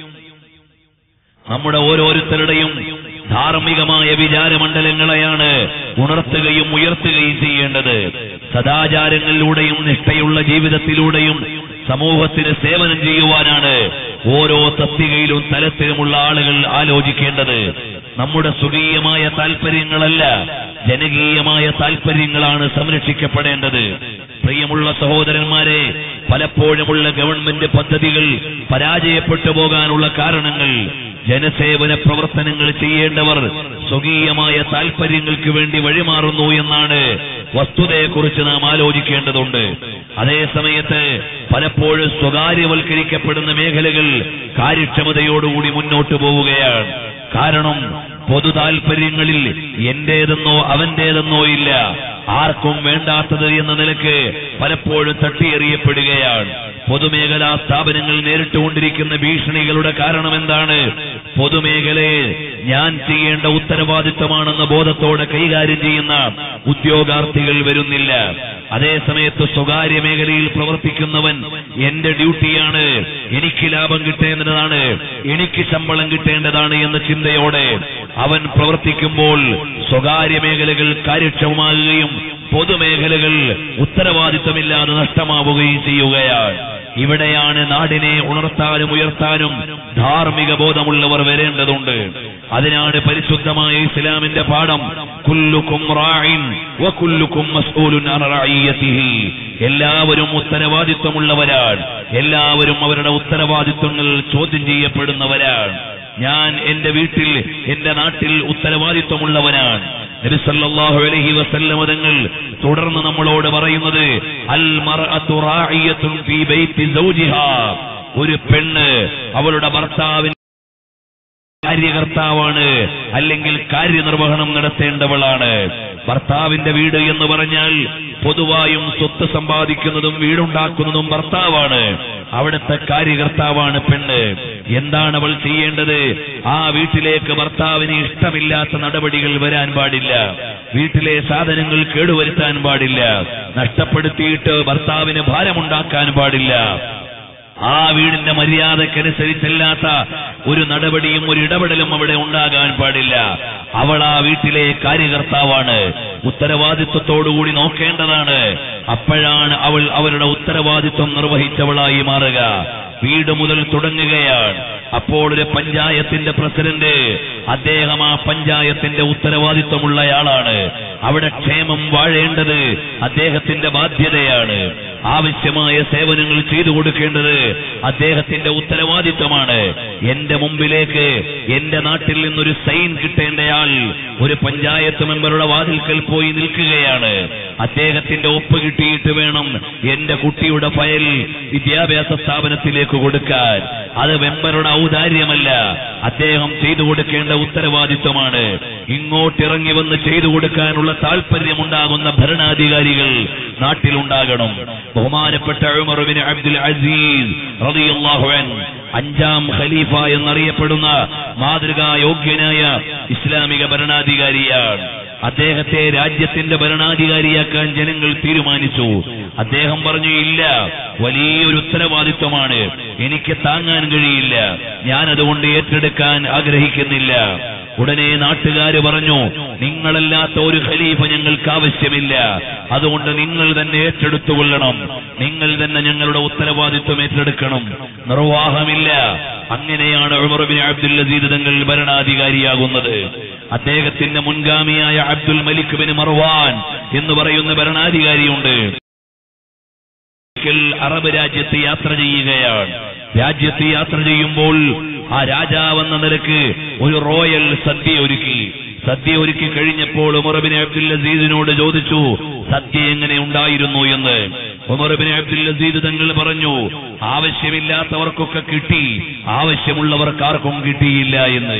S1: നമ്മുടെ ഓരോരുത്തരുടെയും ധാർമ്മികമായ വിചാരമണ്ഡലങ്ങളെയാണ് ഉണർത്തുകയും ഉയർത്തുകയും ചെയ്യേണ്ടത് സദാചാരങ്ങളിലൂടെയും നിഷ്ഠയുള്ള ജീവിതത്തിലൂടെയും സമൂഹത്തിന് സേവനം ചെയ്യുവാനാണ് ഓരോ തസ്തികയിലും തലത്തിലുമുള്ള ആളുകൾ ആലോചിക്കേണ്ടത് നമ്മുടെ സ്വകീയമായ താല്പര്യങ്ങളല്ല ജനകീയമായ താല്പര്യങ്ങളാണ് സംരക്ഷിക്കപ്പെടേണ്ടത് പ്രിയമുള്ള സഹോദരന്മാരെ പലപ്പോഴുമുള്ള ഗവൺമെന്റ് പദ്ധതികൾ പരാജയപ്പെട്ടു പോകാനുള്ള കാരണങ്ങൾ ജനസേവന പ്രവർത്തനങ്ങൾ ചെയ്യേണ്ടവർ സ്വകീയമായ താല്പര്യങ്ങൾക്ക് വേണ്ടി വഴിമാറുന്നു എന്നാണ് വസ്തുതയെക്കുറിച്ച് നാം ആലോചിക്കേണ്ടതുണ്ട് അതേസമയത്ത് പലപ്പോഴും സ്വകാര്യവൽക്കരിക്കപ്പെടുന്ന മേഖലകൾ കാര്യക്ഷമതയോടുകൂടി മുന്നോട്ട് പോവുകയാണ് കാരണം പൊതു താല്പര്യങ്ങളിൽ എന്റേതെന്നോ അവന്റേതെന്നോ ഇല്ല ആർക്കും വേണ്ടാത്തത് എന്ന നിലക്ക് പലപ്പോഴും തട്ടിയെറിയപ്പെടുകയാണ് പൊതുമേഖലാ സ്ഥാപനങ്ങൾ നേരിട്ടുകൊണ്ടിരിക്കുന്ന ഭീഷണികളുടെ കാരണം എന്താണ് പൊതുമേഖലയെ ഞാൻ ചെയ്യേണ്ട ഉത്തരവാദിത്തമാണെന്ന ബോധത്തോടെ കൈകാര്യം ചെയ്യുന്ന ഉദ്യോഗാർത്ഥികൾ വരുന്നില്ല അതേസമയത്ത് സ്വകാര്യ മേഖലയിൽ പ്രവർത്തിക്കുന്നവൻ എന്റെ ഡ്യൂട്ടിയാണ് എനിക്ക് ലാഭം കിട്ടേണ്ടതാണ് എനിക്ക് ശമ്പളം കിട്ടേണ്ടതാണ് എന്ന ചിന്തയോടെ അവൻ പ്രവർത്തിക്കുമ്പോൾ സ്വകാര്യ മേഖലകൾ കാര്യക്ഷമമാകുകയും പൊതുമേഖലകൾ ഉത്തരവാദിത്തമില്ലാതെ നഷ്ടമാവുകയും ചെയ്യുകയാണ് ഇവിടെയാണ് നാടിനെ ഉണർത്താനും ഉയർത്താനും ധാർമ്മിക ബോധമുള്ളവർ വരേണ്ടതുണ്ട് അതിനാണ് പരിശുദ്ധമായ ഇസ്ലാമിന്റെ പാഠം കുല്ലുക്കും റായിൻ വകുല്ലുക്കും മസ്ഊലുൻ അൻ റഈയതിഹി എല്ലാവരും ഉത്തരവാദിത്വമുള്ളവരാണ് എല്ലാവരും അവരുടെ ഉത്തരവാദിത്വങ്ങൾ ചോദ്യം ചെയ്യപ്പെടുന്നവരാണ് ഞാൻ എന്റെ വീട്ടിൽ എന്റെ നാട്ടിൽ ഉത്തരവാദിത്വമുള്ളവനാണ് നബി സല്ലല്ലാഹു അലൈഹി വസല്ലം തങ്ങൾ തുടർന്ന് നമ്മളോട് പറയുന്നത് അൽ മർഅതു റാഇയത്തുൻ ഫീ ബൈത്തി സൗജിഹാ ഒരു പെണ്ണ് അവളുടെ ഭർത്താവിന് കാര്യകർത്താവാണ് അല്ലെങ്കിൽ കാര്യനിർവഹണം നടത്തേണ്ടവളാണ് ഭർത്താവിന്റെ വീട് എന്ന് പറഞ്ഞാൽ പൊതുവായും സ്വത്ത് സമ്പാദിക്കുന്നതും വീടുണ്ടാക്കുന്നതും ഭർത്താവാണ് അവിടുത്തെ കാര്യകർത്താവാണ് പെണ്ണ് എന്താണ് അവൾ ചെയ്യേണ്ടത് ആ വീട്ടിലേക്ക് ഭർത്താവിന് ഇഷ്ടമില്ലാത്ത നടപടികൾ വരാൻ പാടില്ല വീട്ടിലെ സാധനങ്ങൾ കേടുവരുത്താൻ പാടില്ല നഷ്ടപ്പെടുത്തിയിട്ട് ഭർത്താവിന് ഭാരമുണ്ടാക്കാൻ പാടില്ല ആ വീടിന്റെ മര്യാദക്കനുസരിച്ചല്ലാത്ത ഒരു നടപടിയും ഒരു ഇടപെടലും അവിടെ ഉണ്ടാകാൻ പാടില്ല അവൾ ആ വീട്ടിലെ കാര്യകർത്താവാണ് ഉത്തരവാദിത്വത്തോടുകൂടി നോക്കേണ്ടതാണ് അപ്പോഴാണ് അവൾ അവരുടെ ഉത്തരവാദിത്വം നിർവഹിച്ചവളായി മാറുക വീട് മുതൽ തുടങ്ങുകയാണ് അപ്പോൾ ഒരു പഞ്ചായത്തിന്റെ പ്രസിഡന്റ് അദ്ദേഹം ആ പഞ്ചായത്തിന്റെ ഉത്തരവാദിത്വമുള്ളയാളാണ് അവിടെ ക്ഷേമം വാഴേണ്ടത് അദ്ദേഹത്തിന്റെ ബാധ്യതയാണ് ആവശ്യമായ സേവനങ്ങൾ ചെയ്തു കൊടുക്കേണ്ടത് അദ്ദേഹത്തിന്റെ ഉത്തരവാദിത്വമാണ് എന്റെ മുമ്പിലേക്ക് എന്റെ നാട്ടിൽ നിന്നൊരു സൈൻ കിട്ടേണ്ടയാൾ ഒരു പഞ്ചായത്ത് മെമ്പറുടെ വാതിൽക്കൽ പോയി നിൽക്കുകയാണ് അദ്ദേഹത്തിന്റെ ഒപ്പ് കിട്ടിയിട്ട് വേണം എന്റെ കുട്ടിയുടെ ഫയൽ വിദ്യാഭ്യാസ സ്ഥാപനത്തിലേക്ക് കൊടുക്കാൻ അത് മെമ്പറുടെ ഔദാര്യമല്ല അദ്ദേഹം ചെയ്തു കൊടുക്കേണ്ട ഉത്തരവാദിത്വമാണ് ഇങ്ങോട്ടിറങ്ങി വന്ന് ചെയ്തു കൊടുക്കാനുള്ള താല്പര്യമുണ്ടാകുന്ന ഭരണാധികാരികൾ നാട്ടിലുണ്ടാകണം ബഹുമാനപ്പെട്ട ഉമർ ബിൻ അബ്ദുൽ അസീസ് റളിയല്ലാഹു അൻഹു അഞ്ചാം ഖലീഫ എന്നറിയപ്പെടുന്ന മാതൃകാ യോഗ്യനായ ഇസ്ലാമിക ഭരണാധികാരിയാണ് അദ്ദേഹത്തെ രാജ്യത്തിന്റെ ഭരണാധികാരിയാക്കാൻ ജനങ്ങൾ തീരുമാനിച്ചു അദ്ദേഹം പറഞ്ഞു ഇല്ല വലിയൊരു ഉത്തരവാദിത്വമാണ് എനിക്ക് താങ്ങാൻ കഴിയില്ല ഞാൻ അതുകൊണ്ട് ഏറ്റെടുക്കാൻ ആഗ്രഹിക്കുന്നില്ല ഉടനെ നാട്ടുകാര് പറഞ്ഞു നിങ്ങളല്ലാത്ത ഒരു ഖലീഫ ഞങ്ങൾക്ക് ആവശ്യമില്ല അതുകൊണ്ട് നിങ്ങൾ തന്നെ ഏറ്റെടുത്തുകൊള്ളണം നിങ്ങൾ തന്നെ ഞങ്ങളുടെ ഉത്തരവാദിത്വം ഏറ്റെടുക്കണം നിർവാഹമില്ല അങ്ങനെയാണ് ഉമർ ബിൻ അബ്ദുൽ അസീദ് തങ്ങൾ ഭരണാധികാരിയാകുന്നത് അദ്ദേഹത്തിന്റെ മുൻഗാമിയായ അബ്ദുൽ മലിക് ബിൻ മർവാൻ എന്ന് പറയുന്ന ഭരണാധികാരിയുണ്ട് ഒരിക്കൽ അറബ് രാജ്യത്ത് യാത്ര ചെയ്യുകയാണ് രാജ്യത്ത് യാത്ര ചെയ്യുമ്പോൾ ആ രാജാവെന്ന നിലക്ക് ഒരു റോയൽ സദ്യ ഒരുക്കി സദ്യ ഒരുക്കി കഴിഞ്ഞപ്പോൾ ഉമർബിൻ അബ്ദുൽ അസീദിനോട് ചോദിച്ചു സദ്യ എങ്ങനെ ഉണ്ടായിരുന്നു എന്ന് ഉമർബിൻ അബ്ദുൽ അസീദ് തങ്ങൾ പറഞ്ഞു ആവശ്യമില്ലാത്തവർക്കൊക്കെ കിട്ടി ആവശ്യമുള്ളവർക്കാർക്കും കിട്ടിയില്ല എന്ന്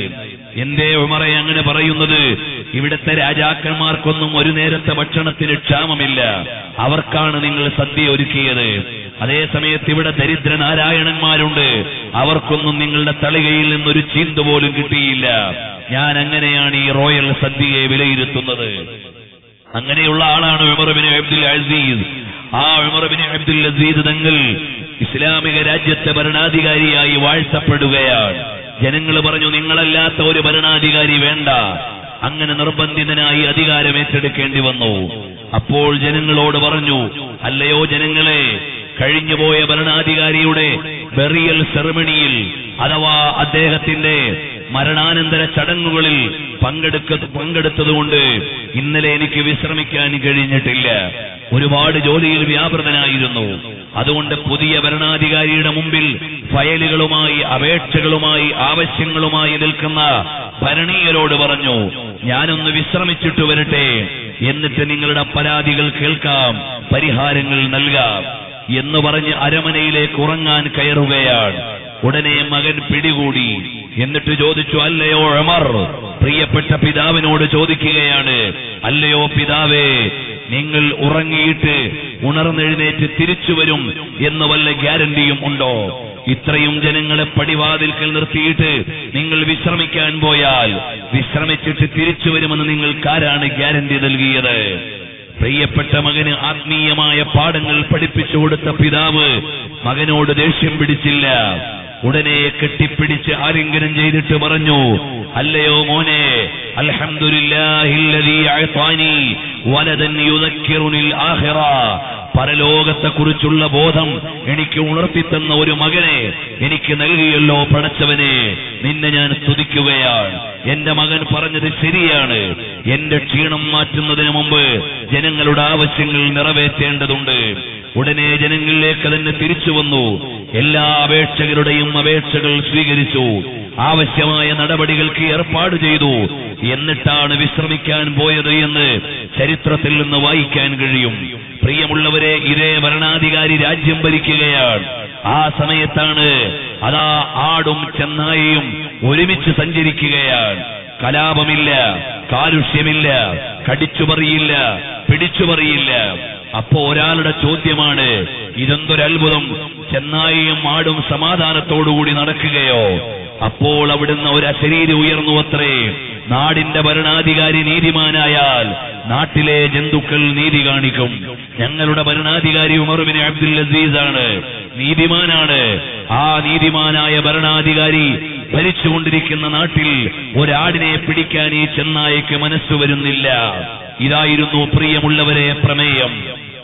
S1: എന്തേ ഉമറെ അങ്ങനെ പറയുന്നത് ഇവിടുത്തെ രാജാക്കന്മാർക്കൊന്നും ഒരു നേരത്തെ ഭക്ഷണത്തിന് ക്ഷാമമില്ല അവർക്കാണ് നിങ്ങൾ സദ്യ ഒരുക്കിയത് അതേ സമയത്ത് ഇവിടെ ദരിദ്ര നാരായണന്മാരുണ്ട് അവർക്കൊന്നും നിങ്ങളുടെ തളികയിൽ നിന്നൊരു ചീന്ത് പോലും കിട്ടിയില്ല ഞാൻ അങ്ങനെയാണ് ഈ റോയൽ സദ്യയെ വിലയിരുത്തുന്നത് അങ്ങനെയുള്ള ആളാണ് ഉമർബിൻ അബ്ദുൽ അസീസ് ആ ഉമർബിൻ അബ്ദുൽ അസീസ് തങ്ങൾ ഇസ്ലാമിക രാജ്യത്തെ ഭരണാധികാരിയായി വാഴ്ത്തപ്പെടുകയാണ് ജനങ്ങൾ പറഞ്ഞു നിങ്ങളല്ലാത്ത ഒരു ഭരണാധികാരി വേണ്ട അങ്ങനെ നിർബന്ധിതനായി അധികാരം ഏറ്റെടുക്കേണ്ടി വന്നു അപ്പോൾ ജനങ്ങളോട് പറഞ്ഞു അല്ലയോ ജനങ്ങളെ കഴിഞ്ഞുപോയ ഭരണാധികാരിയുടെ ബെറിയൽ സെറമണിയിൽ അഥവാ അദ്ദേഹത്തിന്റെ മരണാനന്തര ചടങ്ങുകളിൽ പങ്കെടുക്ക പങ്കെടുത്തതുകൊണ്ട് ഇന്നലെ എനിക്ക് വിശ്രമിക്കാൻ കഴിഞ്ഞിട്ടില്ല ഒരുപാട് ജോലിയിൽ വ്യാപൃതനായിരുന്നു അതുകൊണ്ട് പുതിയ ഭരണാധികാരിയുടെ മുമ്പിൽ ഫയലുകളുമായി അപേക്ഷകളുമായി ആവശ്യങ്ങളുമായി നിൽക്കുന്ന ഭരണീയരോട് പറഞ്ഞു ഞാനൊന്ന് വിശ്രമിച്ചിട്ട് വരട്ടെ എന്നിട്ട് നിങ്ങളുടെ പരാതികൾ കേൾക്കാം പരിഹാരങ്ങൾ നൽകാം എന്ന് പറഞ്ഞ് അരമനയിലേക്ക് ഉറങ്ങാൻ കയറുകയാണ് ഉടനെ മകൻ പിടികൂടി എന്നിട്ട് ചോദിച്ചു അല്ലയോ അമർ പ്രിയപ്പെട്ട പിതാവിനോട് ചോദിക്കുകയാണ് അല്ലയോ പിതാവേ നിങ്ങൾ ഉറങ്ങിയിട്ട് ഉണർന്നെഴുന്നേറ്റ് തിരിച്ചു വരും എന്ന് വല്ല ഗ്യാരണ്ടിയും ഉണ്ടോ ഇത്രയും ജനങ്ങളെ പടിവാതിൽക്കൽ നിർത്തിയിട്ട് നിങ്ങൾ വിശ്രമിക്കാൻ പോയാൽ വിശ്രമിച്ചിട്ട് തിരിച്ചു വരുമെന്ന് നിങ്ങൾക്കാരാണ് ഗ്യാരണ്ടി നൽകിയത് പ്രിയപ്പെട്ട മകന് ആത്മീയമായ പാഠങ്ങൾ പഠിപ്പിച്ചു കൊടുത്ത പിതാവ് മകനോട് ദേഷ്യം പിടിച്ചില്ല ഉടനെ കെട്ടിപ്പിടിച്ച് ആലിംഗനം ചെയ്തിട്ട് പറഞ്ഞു അല്ലയോ മോനെ അൽഹംദുലില്ലാഹില്ലദീ അഅതാനി വലദൻ യുദക്കിറുനിൽ ആഖിറ പരലോകത്തെക്കുറിച്ചുള്ള ബോധം എനിക്ക് ഉണർത്തിത്തന്ന ഒരു മകനെ എനിക്ക് നൽകിയല്ലോ പടച്ചവനെ നിന്നെ ഞാൻ സ്തുതിക്കുകയാണ് എന്റെ മകൻ പറഞ്ഞത് ശരിയാണ് എന്റെ ക്ഷീണം മാറ്റുന്നതിന് മുമ്പ് ജനങ്ങളുടെ ആവശ്യങ്ങൾ നിറവേറ്റേണ്ടതുണ്ട് ഉടനെ ജനങ്ങളിലേക്ക് തന്നെ തിരിച്ചു വന്നു എല്ലാ അപേക്ഷകരുടെയും അപേക്ഷകൾ സ്വീകരിച്ചു ആവശ്യമായ നടപടികൾക്ക് ഏർപ്പാട് ചെയ്തു എന്നിട്ടാണ് വിശ്രമിക്കാൻ പോയത് എന്ന് ചരിത്രത്തിൽ നിന്ന് വായിക്കാൻ കഴിയും പ്രിയമുള്ളവരെ ഇതേ ഭരണാധികാരി രാജ്യം ഭരിക്കുകയാണ് ആ സമയത്താണ് അതാ ആടും ചെന്നായിയും ഒരുമിച്ച് സഞ്ചരിക്കുകയാണ് കലാപമില്ല കാലുഷ്യമില്ല കടിച്ചു പറയില്ല പിടിച്ചു പറയില്ല അപ്പോ ഒരാളുടെ ചോദ്യമാണ് ഇതെന്തൊരത്ഭുതം ചെന്നായിയും ആടും സമാധാനത്തോടുകൂടി നടക്കുകയോ അപ്പോൾ അവിടുന്ന് ഒരു അശരീരി ഉയർന്നു അത്രേ നാടിന്റെ ഭരണാധികാരി നീതിമാനായാൽ നാട്ടിലെ ജന്തുക്കൾ നീതി കാണിക്കും ഞങ്ങളുടെ ഭരണാധികാരി ഉമർബിൻ അബ്ദുൽ അസീസാണ് നീതിമാനാണ് ആ നീതിമാനായ ഭരണാധികാരി ഭരിച്ചുകൊണ്ടിരിക്കുന്ന നാട്ടിൽ ഒരാടിനെ പിടിക്കാൻ ഈ ചെന്നായിക്ക് മനസ്സു വരുന്നില്ല ഇതായിരുന്നു പ്രിയമുള്ളവരെ പ്രമേയം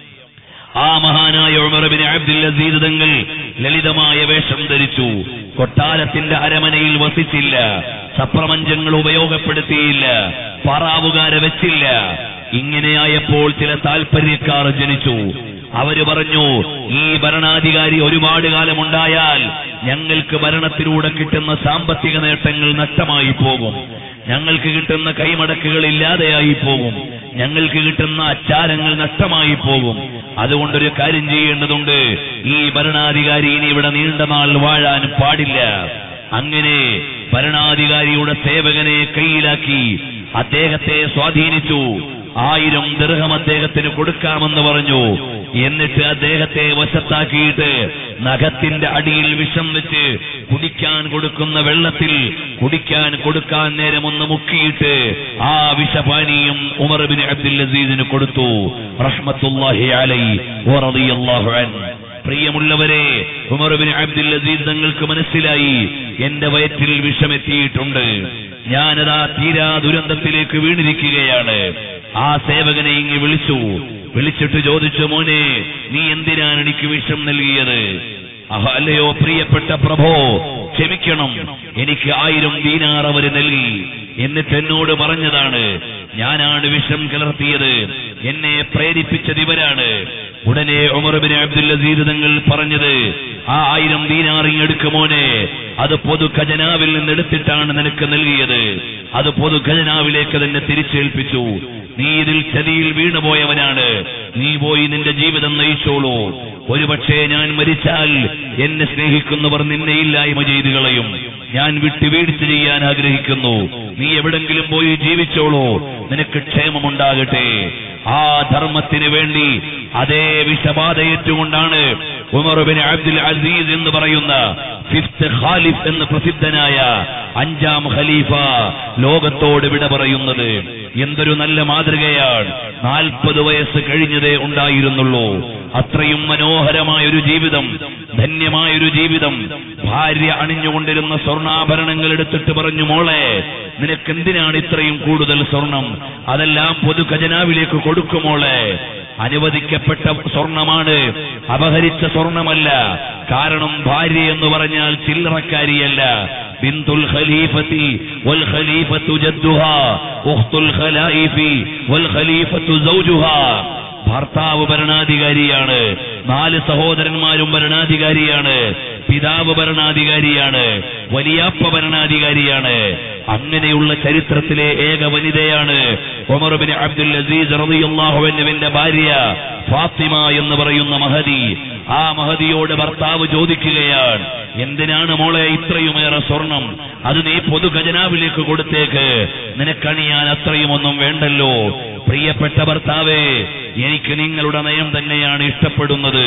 S1: ആ മഹാനായ ഉമർബിൻ അബ്ദുൽ അസീദ് തങ്ങൾ ലളിതമായ വേഷം ധരിച്ചു കൊട്ടാരത്തിന്റെ അരമനയിൽ വസിച്ചില്ല സപ്രപഞ്ചങ്ങൾ ഉപയോഗപ്പെടുത്തിയില്ല പാറാവുകാരെ വെച്ചില്ല ഇങ്ങനെയായപ്പോൾ ചില താൽപര്യക്കാർ ജനിച്ചു അവര് പറഞ്ഞു ഈ ഭരണാധികാരി ഒരുപാട് കാലമുണ്ടായാൽ ഞങ്ങൾക്ക് ഭരണത്തിലൂടെ കിട്ടുന്ന സാമ്പത്തിക നേട്ടങ്ങൾ നഷ്ടമായി പോകും ഞങ്ങൾക്ക് കിട്ടുന്ന കൈമടക്കുകൾ ഇല്ലാതെയായി പോകും ഞങ്ങൾക്ക് കിട്ടുന്ന അച്ചാരങ്ങൾ നഷ്ടമായി പോകും അതുകൊണ്ടൊരു കാര്യം ചെയ്യേണ്ടതുണ്ട് ഈ ഭരണാധികാരി ഇനി ഇവിടെ നീണ്ട നാൾ വാഴാൻ പാടില്ല അങ്ങനെ ഭരണാധികാരിയുടെ സേവകനെ കയ്യിലാക്കി അദ്ദേഹത്തെ സ്വാധീനിച്ചു ആയിരം ദീർഘം അദ്ദേഹത്തിന് കൊടുക്കാമെന്ന് പറഞ്ഞു എന്നിട്ട് അദ്ദേഹത്തെ വശത്താക്കിയിട്ട് നഖത്തിന്റെ അടിയിൽ വിഷം വെച്ച് കുടിക്കാൻ കൊടുക്കുന്ന വെള്ളത്തിൽ കുടിക്കാൻ കൊടുക്കാൻ നേരം ഒന്ന് മുക്കിയിട്ട് ആ വിഷപാനീയം ഉമർ ബിൻ അബ്ദുൽ അസീസിന് കൊടുത്തു റഹ്മത്തുല്ലാഹി അലൈ വറളിയല്ലാഹു അൻഹു പ്രിയമുള്ളവരെ ഉമർ ബിൻ അബ്ദുൽ അസീസ് തങ്ങൾക്ക് മനസ്സിലായി എന്റെ വയറ്റിൽ വിഷമെത്തിയിട്ടുണ്ട് ഞാനതാ തീരാ ദുരന്തത്തിലേക്ക് വീണിരിക്കുകയാണ് ആ സേവകനെ ഇങ്ങ് വിളിച്ചു വിളിച്ചിട്ട് ചോദിച്ചു മോനെ നീ എന്തിനാണ് എനിക്ക് വിഷം നൽകിയത് അഹ അല്ലയോ പ്രിയപ്പെട്ട പ്രഭോ ക്ഷമിക്കണം എനിക്ക് ആയിരം ദീനാർ അവര് നൽകി എന്നിട്ട് എന്നോട് പറഞ്ഞതാണ് ഞാനാണ് വിഷം കലർത്തിയത് എന്നെ പ്രേരിപ്പിച്ചത് ഇവരാണ് ഉടനെ ഉമർബിൻ അബ്ദുൽ അസീദ് തങ്ങൾ പറഞ്ഞത് ആ ആയിരം ദീനാറിങ് എടുക്കുമോനെ അത് പൊതു ഖജനാവിൽ നിന്ന് എടുത്തിട്ടാണ് നിനക്ക് നൽകിയത് അത് പൊതു ഖജനാവിലേക്ക് തന്നെ തിരിച്ചേൽപ്പിച്ചു നീ ഇതിൽ ചതിയിൽ വീണുപോയവനാണ് നീ പോയി നിന്റെ ജീവിതം നയിച്ചോളൂ ഒരുപക്ഷേ ഞാൻ മരിച്ചാൽ എന്നെ സ്നേഹിക്കുന്നവർ നിന്നെ ഇല്ലായ്മ ചെയ്തു കളയും ഞാൻ വിട്ടുവീഴ്ച ചെയ്യാൻ ആഗ്രഹിക്കുന്നു നീ എവിടെങ്കിലും പോയി ജീവിച്ചോളൂ നിനക്ക് ക്ഷേമമുണ്ടാകട്ടെ ആ ധർമ്മത്തിന് വേണ്ടി അതേ വിഷബാധയേറ്റുകൊണ്ടാണ് ഉമർ ബിൻ അബ്ദുൽ അസീസ് എന്ന് പറയുന്ന ഫിഫ്ത് ഖാലിഫ് എന്ന് പ്രസിദ്ധനായ അഞ്ചാം ഖലീഫ ലോകത്തോട് വിട പറയുന്നത് എന്തൊരു നല്ല മാതൃകയാണ് നാൽപ്പത് വയസ്സ് കഴിഞ്ഞതേ ഉണ്ടായിരുന്നുള്ളൂ അത്രയും മനോഹരമായ ഒരു ജീവിതം ധന്യമായ ഒരു ജീവിതം ഭാര്യ അണിഞ്ഞുകൊണ്ടിരുന്ന സ്വർണ്ണാഭരണങ്ങൾ എടുത്തിട്ട് പറഞ്ഞു മോളെ നിനക്കെന്തിനാണ് ഇത്രയും കൂടുതൽ സ്വർണം അതെല്ലാം പൊതു ഖജനാവിലേക്ക് കൊടുക്കുമോളെ അനുവദിക്കപ്പെട്ട സ്വർണമാണ് അപഹരിച്ച സ്വർണമല്ല കാരണം ഭാര്യ എന്ന് പറഞ്ഞാൽ ചില്ലറക്കാരിയല്ല ബിന്ദുൽ ഖലീഫത്തി വൽ ഖലീഫത്തു ജദ്ദുഹാ ഉഖ്തുൽ ഖലായിഫി വൽ ഖലീഫത്തു സൗജുഹാ ഭർത്താവ് ഭരണാധികാരിയാണ് നാല് സഹോദരന്മാരും ഭരണാധികാരിയാണ് പിതാവ് ഭരണാധികാരിയാണ് വലിയാപ്പ ഭരണാധികാരിയാണ് അങ്ങനെയുള്ള ചരിത്രത്തിലെ ഏക വനിതയാണ് ഉമർ ബിൻ അബ്ദുൽ അസീസ് റളിയല്ലാഹുവിന്റെ ഭാര്യ ഫാത്തിമ എന്ന് പറയുന്ന മഹദി ആ മഹദിയോട് ഭർത്താവ് ചോദിക്കുകയാണ് എന്തിനാണ് മോളെ ഇത്രയുമേറെ സ്വർണം അത് നീ പൊതു ഖജനാവിലേക്ക് കൊടുത്തേക്ക് നിനക്കണിയാൻ അത്രയും ഒന്നും വേണ്ടല്ലോ പ്രിയപ്പെട്ട ഭർത്താവേ എനിക്ക് നിങ്ങളുടെ നയം തന്നെയാണ് ഇഷ്ടപ്പെടുന്നത്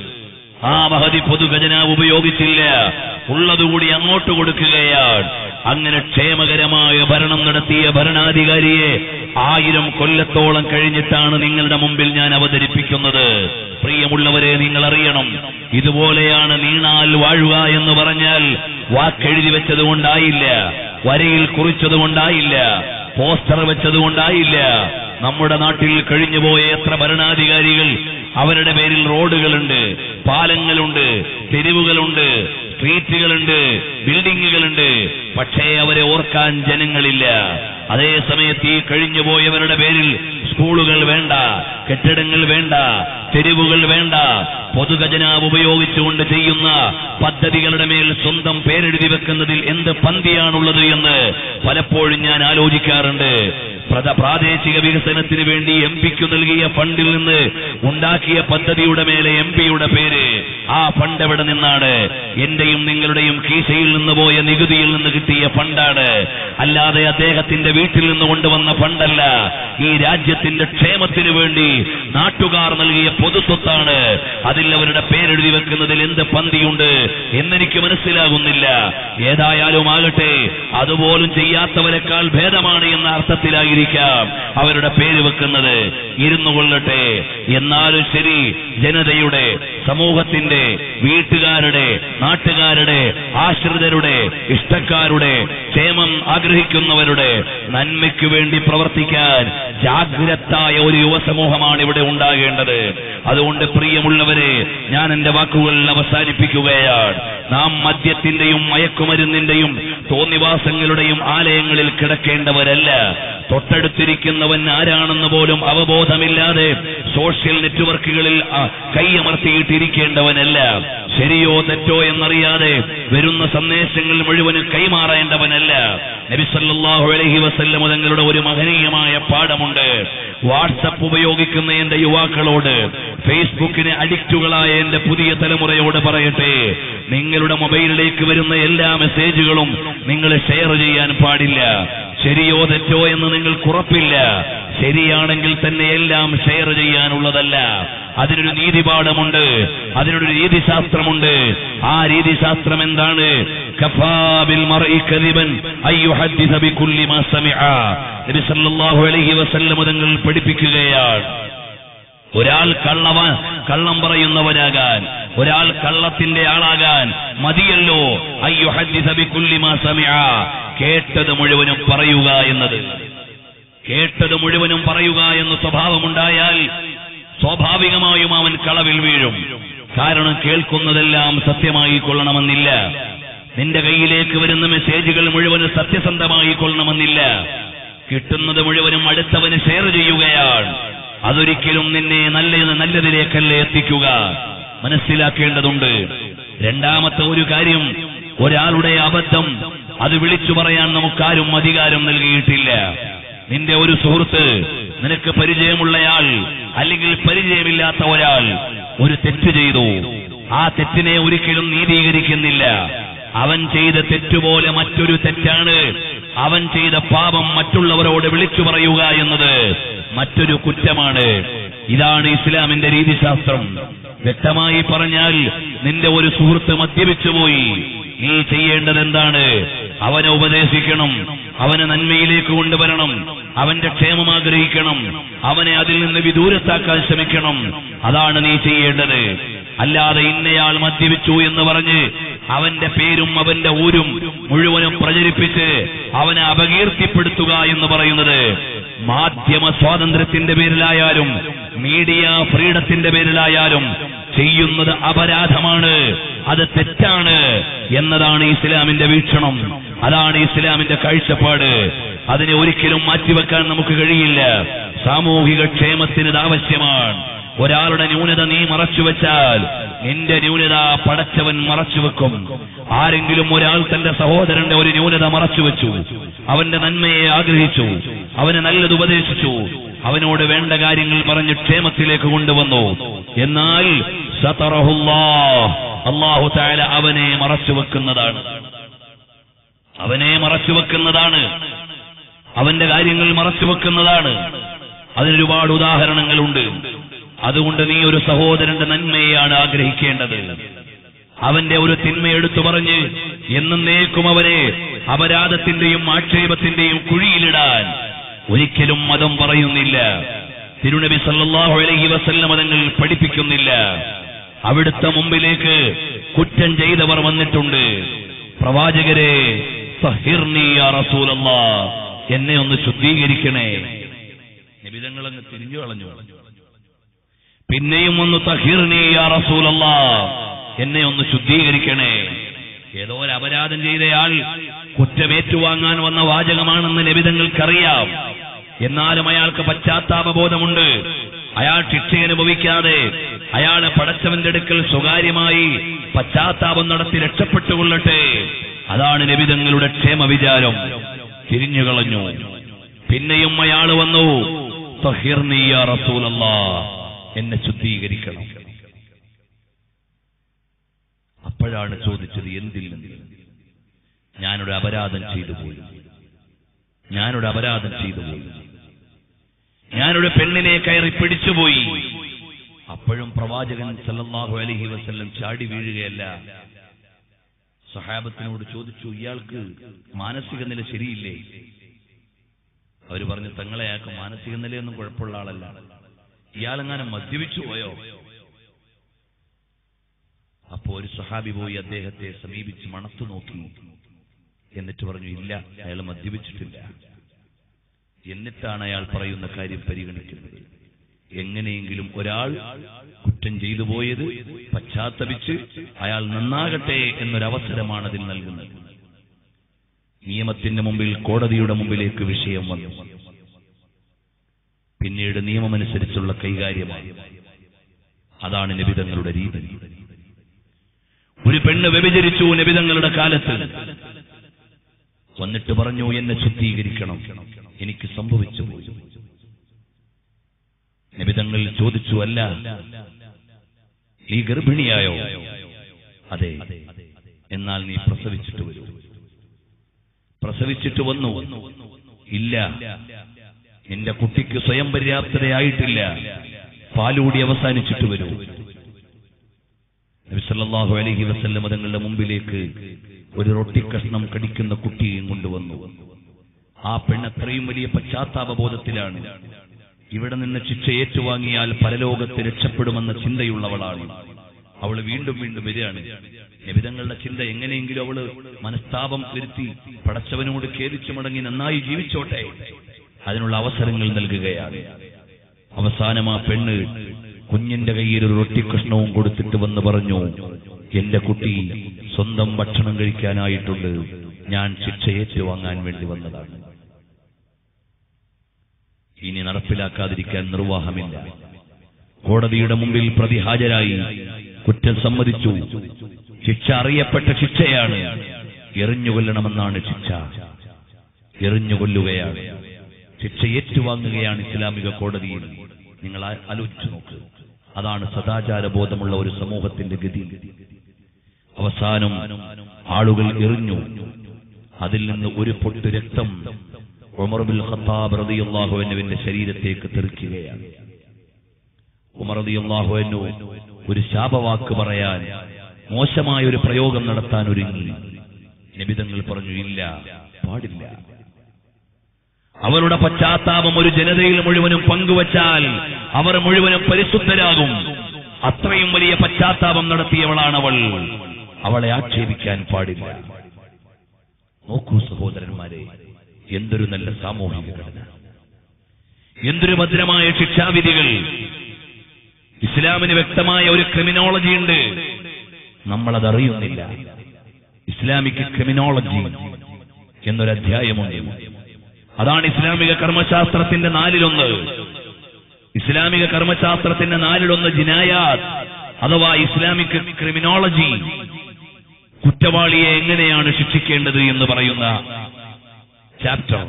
S1: ആ മഹതി പൊതു ഖജനാവ് ഉപയോഗിച്ചില്ല ഉള്ളതുകൂടി അങ്ങോട്ട് കൊടുക്കുകയാണ് അങ്ങനെ ക്ഷേമകരമായ ഭരണം നടത്തിയ ഭരണാധികാരിയെ ആയിരം കൊല്ലത്തോളം കഴിഞ്ഞിട്ടാണ് നിങ്ങളുടെ മുമ്പിൽ ഞാൻ അവതരിപ്പിക്കുന്നത് പ്രിയമുള്ളവരെ നിങ്ങൾ അറിയണം ഇതുപോലെയാണ് നീണാൽ വാഴുക എന്ന് പറഞ്ഞാൽ വാക്കെഴുതി വെച്ചത് കൊണ്ടായില്ല വരയിൽ കുറിച്ചത് കൊണ്ടായില്ല പോസ്റ്റർ വെച്ചത് കൊണ്ടായില്ല നമ്മുടെ നാട്ടിൽ കഴിഞ്ഞുപോയ എത്ര ഭരണാധികാരികൾ അവരുടെ പേരിൽ റോഡുകളുണ്ട് പാലങ്ങളുണ്ട് തെരുവുകളുണ്ട് സ്ട്രീറ്റുകളുണ്ട് ബിൽഡിങ്ങുകളുണ്ട് പക്ഷേ അവരെ ഓർക്കാൻ ജനങ്ങളില്ല അതേ സമയത്ത് ഈ കഴിഞ്ഞുപോയവരുടെ പേരിൽ സ്കൂളുകൾ വേണ്ട കെട്ടിടങ്ങൾ വേണ്ട തെരുവുകൾ വേണ്ട പൊതുഖജനാവ് ഉപയോഗിച്ചുകൊണ്ട് ചെയ്യുന്ന പദ്ധതികളുടെ മേൽ സ്വന്തം പേരെഴുതി വെക്കുന്നതിൽ എന്ത് പന്തിയാണുള്ളത് എന്ന് പലപ്പോഴും ഞാൻ ആലോചിക്കാറുണ്ട് പ്രധ- പ്രാദേശിക വികസനത്തിന് വേണ്ടി എം പിക്ക് നൽകിയ ഫണ്ടിൽ നിന്ന് ഉണ്ടാക്കിയ പദ്ധതിയുടെ മേലെ എം പിയുടെ പേര് ആ ഫണ്ട് എവിടെ നിന്നാണ് എന്റെയും നിങ്ങളുടെയും കീശയിൽ നിന്ന് പോയ നികുതിയിൽ നിന്ന് കിട്ടിയ ഫണ്ടാണ് അല്ലാതെ അദ്ദേഹത്തിന്റെ വീട്ടിൽ നിന്ന് കൊണ്ടുവന്ന ഫണ്ടല്ല ഈ രാജ്യത്തിന്റെ ക്ഷേമത്തിന് വേണ്ടി നാട്ടുകാർ നൽകിയ പൊതുസ്വത്താണ് അതിൽ അവരുടെ പേരെഴുതി വെക്കുന്നതിൽ എന്ത് പന്തിയുണ്ട് എന്നെനിക്ക് മനസ്സിലാകുന്നില്ല ഏതായാലും ആകട്ടെ അതുപോലും ചെയ്യാത്തവരെക്കാൾ ഭേദമാണ് എന്ന അർത്ഥത്തിലായിരിക്കാം അവരുടെ പേര് വെക്കുന്നത് ഇരുന്നു കൊള്ളട്ടെ എന്നാലും ശരി ജനതയുടെ സമൂഹത്തിന്റെ വീട്ടുകാരുടെ നാട്ടുകാരുടെ ആശ്രിതരുടെ ഇഷ്ടക്കാരുടെ ക്ഷേമം ആഗ്രഹിക്കുന്നവരുടെ നന്മയ്ക്ക് വേണ്ടി പ്രവർത്തിക്കാൻ ജാഗ്രതായ ഒരു യുവസമൂഹമാണ് ഇവിടെ ഉണ്ടാകേണ്ടത് അതുകൊണ്ട് പ്രിയമുള്ളവരെ ഞാൻ എന്റെ വാക്കുകൾ അവസാനിപ്പിക്കുകയാണ് നാം മദ്യത്തിന്റെയും മയക്കുമരുന്നിന്റെയും തോന്നിവാസങ്ങളുടെയും ആലയങ്ങളിൽ കിടക്കേണ്ടവരല്ല തൊട്ടടുത്തിരിക്കുന്നവൻ ആരാണെന്ന് പോലും അവബോധമില്ലാതെ സോഷ്യൽ നെറ്റ്വർക്കുകളിൽ ആ, കൈയമർത്തിയിട്ടിരിക്കേണ്ടവനല്ല ശരിയോ തെറ്റോ എന്നറിയാതെ വരുന്ന സന്ദേശങ്ങൾ മുഴുവനും കൈമാറേണ്ടവനല്ല നബിസല്ലാഹു അലഹി വസല്ലം തങ്ങളുടെ ഒരു മഹനീയമായ പാഠമുണ്ട് വാട്സപ്പ് ഉപയോഗിക്കുന്ന എന്റെ യുവാക്കളോട് ഫേസ്ബുക്കിന് അഡിക്റ്റുകളായ എന്റെ പുതിയ തലമുറയോട് പറയട്ടെ നിങ്ങളുടെ മൊബൈലിലേക്ക് വരുന്ന എല്ലാ മെസ്സേജുകളും നിങ്ങൾ ഷെയർ ചെയ്യാൻ പാടില്ല ശരിയോ തെറ്റോ എന്ന് നിങ്ങൾക്ക് ഉറപ്പില്ല ശരിയാണെങ്കിൽ തന്നെ എല്ലാം ഷെയർ ചെയ്യാനുള്ളതല്ല അതിനൊരു നീതിപാഠമുണ്ട് അതിനൊരു രീതിശാസ്ത്രമുണ്ട് ആ രീതിശാസ്ത്രം എന്താണ് കഫാ ബിൽ മർഇ കദിബൻ അൻ യുഹദ്ദിസ ബികുല്ലി മാ സമിഅ നബി സല്ലല്ലാഹു അലൈഹി വസല്ലം തങ്ങൾ പഠിപ്പിക്കുകയാണ് ഒരാൾ കള്ളവ കള്ളം പറയുന്നവനാകാൻ ഒരാൾ കള്ളത്തിന്റെ ആളാകാൻ മതിയല്ലോ അയ്യുഹദ്ദിസ ബികുല്ലി മാ സമിഅ കേട്ടത് മുഴുവനും പറയുക എന്നത് കേട്ടത് മുഴുവനും പറയുക എന്ന സ്വഭാവമുണ്ടായാൽ സ്വാഭാവികമായും അവൻ കളവിൽ വീഴും കാരണം കേൾക്കുന്നതെല്ലാം സത്യമായി കൊള്ളണമെന്നില്ല നിന്റെ കയ്യിലേക്ക് വരുന്ന മെസ്സേജുകൾ മുഴുവനും സത്യസന്ധമായി കൊള്ളണമെന്നില്ല കിട്ടുന്നത് മുഴുവനും അടുത്തവന് ഷെയർ ചെയ്യുകയാണ് അതൊരിക്കലും നിന്നെ നല്ല നല്ലതിലേക്കല്ലേ എത്തിക്കുക മനസ്സിലാക്കേണ്ടതുണ്ട് രണ്ടാമത്തെ ഒരു കാര്യം ഒരാളുടെ അബദ്ധം അത് വിളിച്ചു പറയാൻ നമുക്കാരും അധികാരം നൽകിയിട്ടില്ല നിന്റെ ഒരു സുഹൃത്ത് നിനക്ക് പരിചയമുള്ളയാൾ അല്ലെങ്കിൽ പരിചയമില്ലാത്ത ഒരാൾ ഒരു തെറ്റ് ചെയ്തു ആ തെറ്റിനെ ഒരിക്കലും നീതീകരിക്കുന്നില്ല അവൻ ചെയ്ത തെറ്റുപോലെ മറ്റൊരു തെറ്റാണ് അവൻ ചെയ്ത പാപം മറ്റുള്ളവരോട് വിളിച്ചു പറയുക എന്നത് മറ്റൊരു കുറ്റമാണ് ഇതാണ് ഇസ്ലാമിന്റെ രീതിശാസ്ത്രം വ്യക്തമായി പറഞ്ഞാൽ നിന്റെ ഒരു സുഹൃത്ത് മദ്യപിച്ചുപോയി നീ ചെയ്യേണ്ടത് എന്താണ് അവനെ ഉപദേശിക്കണം അവനെ നന്മയിലേക്ക് കൊണ്ടുവരണം അവന്റെ ക്ഷേമം ആഗ്രഹിക്കണം അവനെ അതിൽ നിന്ന് വിദൂരത്താക്കാൻ ശ്രമിക്കണം അതാണ് നീ ചെയ്യേണ്ടത് അല്ലാതെ ഇന്നയാൾ മദ്യപിച്ചു എന്ന് പറഞ്ഞ് അവന്റെ പേരും അവന്റെ ഊരും മുഴുവനും പ്രചരിപ്പിച്ച് അവനെ അപകീർത്തിപ്പെടുത്തുക എന്ന് പറയുന്നത് മാധ്യമ സ്വാതന്ത്ര്യത്തിന്റെ പേരിലായാലും മീഡിയ ഫ്രീഡത്തിന്റെ പേരിലായാലും ചെയ്യുന്നത് അപരാധമാണ് അത് തെറ്റാണ് എന്നതാണ് ഇസ്ലാമിന്റെ വീക്ഷണം അതാണ് ഇസ്ലാമിന്റെ കാഴ്ചപ്പാട് അതിനെ ഒരിക്കലും മാറ്റിവെക്കാൻ നമുക്ക് കഴിയില്ല സാമൂഹിക ക്ഷേമത്തിന് ഇത് ആവശ്യമാണ് ഒരാളുടെ ന്യൂനത നീ മറച്ചുവെച്ചാൽ നിന്റെ ന്യൂനത പടച്ചവൻ മറച്ചുവെക്കും ആരെങ്കിലും ഒരാൾ തന്റെ സഹോദരന്റെ ഒരു ന്യൂനത മറച്ചുവെച്ചു അവന്റെ നന്മയെ ആഗ്രഹിച്ചു അവന് നല്ലത് ഉപദേശിച്ചു അവനോട് വേണ്ട കാര്യങ്ങൾ പറഞ്ഞ് ക്ഷേമത്തിലേക്ക് കൊണ്ടുവന്നു എന്നാൽ സതറഹുല്ലാഹ് അള്ളാഹു താല അവനെ മറച്ചുവെക്കുന്നതാണ് അവനെ മറച്ചുവെക്കുന്നതാണ് അവന്റെ കാര്യങ്ങൾ മറച്ചുവെക്കുന്നതാണ് അതിനൊരുപാട് ഉദാഹരണങ്ങളുണ്ട് അതുകൊണ്ട് നീ ഒരു സഹോദരന്റെ നന്മയെയാണ് ആഗ്രഹിക്കേണ്ടത് അവന്റെ ഒരു തിന്മ എടുത്തു പറഞ്ഞ് എന്നേക്കും അവനെ അപരാധത്തിന്റെയും ആക്ഷേപത്തിന്റെയും കുഴിയിലിടാൻ ഒരിക്കലും മതം പറയുന്നില്ല തിരുനബി സല്ലല്ലാഹു അലൈഹി വസല്ലം മതങ്ങൾ പഠിപ്പിക്കുന്നില്ല അവിടുത്തെ മുമ്പിലേക്ക് കുറ്റം ചെയ്തവർ വന്നിട്ടുണ്ട് പ്രവാചകരെ സഹിർനി യാ റസൂലല്ലാ എന്നെ ഒന്ന് ശുദ്ധീകരിക്കണേ നിബിതങ്ങളങ്ങ് തിരിഞ്ഞു കളഞ്ഞു പിന്നെയും ഒന്ന് തഹിർനി യാ റസൂലല്ലാ എന്നെ ഒന്ന് ശുദ്ധീകരിക്കണേ ഏതോ ഒരു അപരാധം ചെയ്തയാൾ കുറ്റമേറ്റുവാങ്ങാൻ വന്ന വാചകമാണെന്ന് ലഭിതങ്ങൾക്കറിയാം എന്നാലും അയാൾക്ക് പശ്ചാത്താപബോധമുണ്ട് അയാൾ ശിക്ഷ അനുഭവിക്കാതെ അയാളെ പടച്ചവന്റെ അടുക്കൽ സ്വകാര്യമായി പശ്ചാത്താപം നടത്തി രക്ഷപ്പെട്ടുകൊള്ളട്ടെ അതാണ് ലഭിതങ്ങളുടെ ക്ഷേമ വിചാരം തിരിഞ്ഞുകളഞ്ഞു പിന്നെയും അയാൾ വന്നു തഹിർനി യാ റസൂലല്ലാ എന്നെ ശുദ്ധീകരിക്കണം അപ്പോഴാണ് ചോദിച്ചത് എന്തിൽ നിന്ന് ഞാനൊരു അപരാധം ചെയ്തു പോയി ഞാനൊരു അപരാധം ചെയ്തു പോയി ഞാനൊരു പെണ്ണിനെ കയറി പിടിച്ചുപോയി അപ്പോഴും പ്രവാചകൻ സല്ലല്ലാഹു അലൈഹി വസല്ലം ചാടി വീഴുകയല്ല സഹാബത്തിനോട് ചോദിച്ചു ഇയാൾക്ക് മാനസിക നില ശരിയില്ലേ അവർ പറഞ്ഞു തങ്ങളെ അയാൾക്ക് മാനസിക നിലയൊന്നും കുഴപ്പമുള്ള ആളല്ല ഇയാളെങ്ങാനും മദ്യപിച്ചു പോയോ അപ്പോ ഒരു സഹാബി പോയി അദ്ദേഹത്തെ സമീപിച്ച് മണത്തു നോക്കി എന്നിട്ട് പറഞ്ഞു ഇല്ല അയാൾ മദ്യപിച്ചിട്ടില്ല എന്നിട്ടാണ് അയാൾ പറയുന്ന കാര്യം പരിഗണിക്കുന്നത് എങ്ങനെയെങ്കിലും ഒരാൾ കുറ്റം ചെയ്തു പോയത് പശ്ചാത്തപിച്ച് അയാൾ നന്നാകട്ടെ എന്നൊരവസരമാണ് അതിൽ നൽകുന്നത് നിയമത്തിന്റെ മുമ്പിൽ കോടതിയുടെ മുമ്പിലേക്ക് വിഷയം വന്നു പിന്നീട് നിയമമനുസരിച്ചുള്ള കൈകാര്യമാണ് അതാണ് നിബിതങ്ങളുടെ രീതി ഒരു പെണ്ണ് വ്യഭിചരിച്ചു നിബിതങ്ങളുടെ കാലത്ത് വന്നിട്ട് പറഞ്ഞു എന്നെ ശുദ്ധീകരിക്കണം എനിക്ക് സംഭവിച്ചു പോയി നിബിതങ്ങൾ ചോദിച്ചു അല്ല നീ ഗർഭിണിയായോ അതെ എന്നാൽ നീ പ്രസവിച്ചിട്ട് വരൂ പ്രസവിച്ചിട്ട് വന്നു ഇല്ല നിന്റെ കുട്ടിക്ക് സ്വയം പര്യാപ്തതയായിട്ടില്ല പാലൂടി അവസാനിച്ചിട്ട് വരൂ നബിസല്ലാഹു അലഹി വസല്ലം തങ്ങളുടെ മുമ്പിലേക്ക് ഒരു റൊട്ടി കഷ്ണം കടിക്കുന്ന കുട്ടിയെയും കൊണ്ടുവന്നു ആ പെണ്ണ് അത്രയും വലിയ പശ്ചാത്താപബോധത്തിലാണ് ഇവിടെ നിന്ന് ശിക്ഷ ഏറ്റുവാങ്ങിയാൽ പരലോകത്ത് രക്ഷപ്പെടുമെന്ന ചിന്തയുള്ളവളാണ് അവൾ വീണ്ടും വീണ്ടും വരികയാണ് നിബിതങ്ങളുടെ ചിന്ത എങ്ങനെയെങ്കിലും അവള് മനസ്താപം വരുത്തി പടച്ചവനോട് ഖേദിച്ചു മടങ്ങി നന്നായി ജീവിച്ചോട്ടെ അതിനുള്ള അവസരങ്ങൾ നൽകുകയാണ് അവസാനം ആ പെണ്ണ് കുഞ്ഞിന്റെ കയ്യിൽ ഒരു റൊട്ടിക്കഷ്ണവും കൊടുത്തിട്ട് വന്ന് പറഞ്ഞു എന്റെ കുട്ടി സ്വന്തം ഭക്ഷണം കഴിക്കാനായിട്ടുണ്ട് ഞാൻ ശിക്ഷ ഏറ്റുവാങ്ങാൻ വേണ്ടി വന്നതാണ് ഇനി നടപ്പിലാക്കാതിരിക്കാൻ നിർവാഹമില്ല കോടതിയുടെ മുമ്പിൽ പ്രതി ഹാജരായി കുറ്റം സമ്മതിച്ചു ശിക്ഷ അറിയപ്പെട്ട ശിക്ഷയാണ് എറിഞ്ഞുകൊല്ലണമെന്നാണ് ശിക്ഷ എറിഞ്ഞുകൊല്ലുകയാണ് ശിക്ഷ ഏറ്റുവാങ്ങുകയാണ് ഇസ്ലാമിക കോടതിയിൽ നിങ്ങൾ ആ- ആലോചിച്ചു നോക്ക് അതാണ് സദാചാര ബോധമുള്ള ഒരു സമൂഹത്തിന്റെ ഗതി അവസാനം ആളുകൾ എറിഞ്ഞു അതിൽ നിന്ന് ഒരു പൊട്ട് രക്തം ഉമർ ബിൽ ഖത്താബ് റളിയല്ലാഹു അൻഹുവിന്റെ ശരീരത്തേക്ക് തെറിക്കുകയാണ് ഉമർ റളിയല്ലാഹു അൻഹു ഒരു ശാപവാക്ക് പറയാൻ മോശമായ ഒരു പ്രയോഗം നടത്താൻ ഒരുങ്ങി നിബിതങ്ങൾ പറഞ്ഞു ഇല്ല പാടില്ല അവരുടെ പശ്ചാത്താപം ഒരു ജനതയിൽ മുഴുവനും പങ്കുവച്ചാൽ അവർ മുഴുവനും പരിശുദ്ധരാകും അത്രയും വലിയ പശ്ചാത്താപം നടത്തിയവളാണ് അവൾ അവളെ ആക്ഷേപിക്കാൻ പാടില്ല നോക്കൂ സഹോദരന്മാരെ എന്തൊരു നല്ല സാമൂഹിക ഘടന എന്തൊരു ഭദ്രമായ ശിക്ഷാവിധികൾ ഇസ്ലാമിന് വ്യക്തമായ ഒരു ക്രിമിനോളജി ഉണ്ട് നമ്മളതറിയുന്നില്ല ഇസ്ലാമിക് ക്രിമിനോളജി എന്നൊരു അധ്യായമുണ്ട് അതാണ് ഇസ്ലാമിക കർമ്മശാസ്ത്രത്തിന്റെ നാലിലൊന്ന് ഇസ്ലാമിക കർമ്മശാസ്ത്രത്തിന്റെ നാലിലൊന്ന് ജിനായാത്ത് അഥവാ ഇസ്ലാമിക് ക്രിമിനോളജി കുറ്റവാളിയെ എങ്ങനെയാണ് ശിക്ഷിക്കേണ്ടത് എന്ന് പറയുന്ന ചാപ്റ്റർ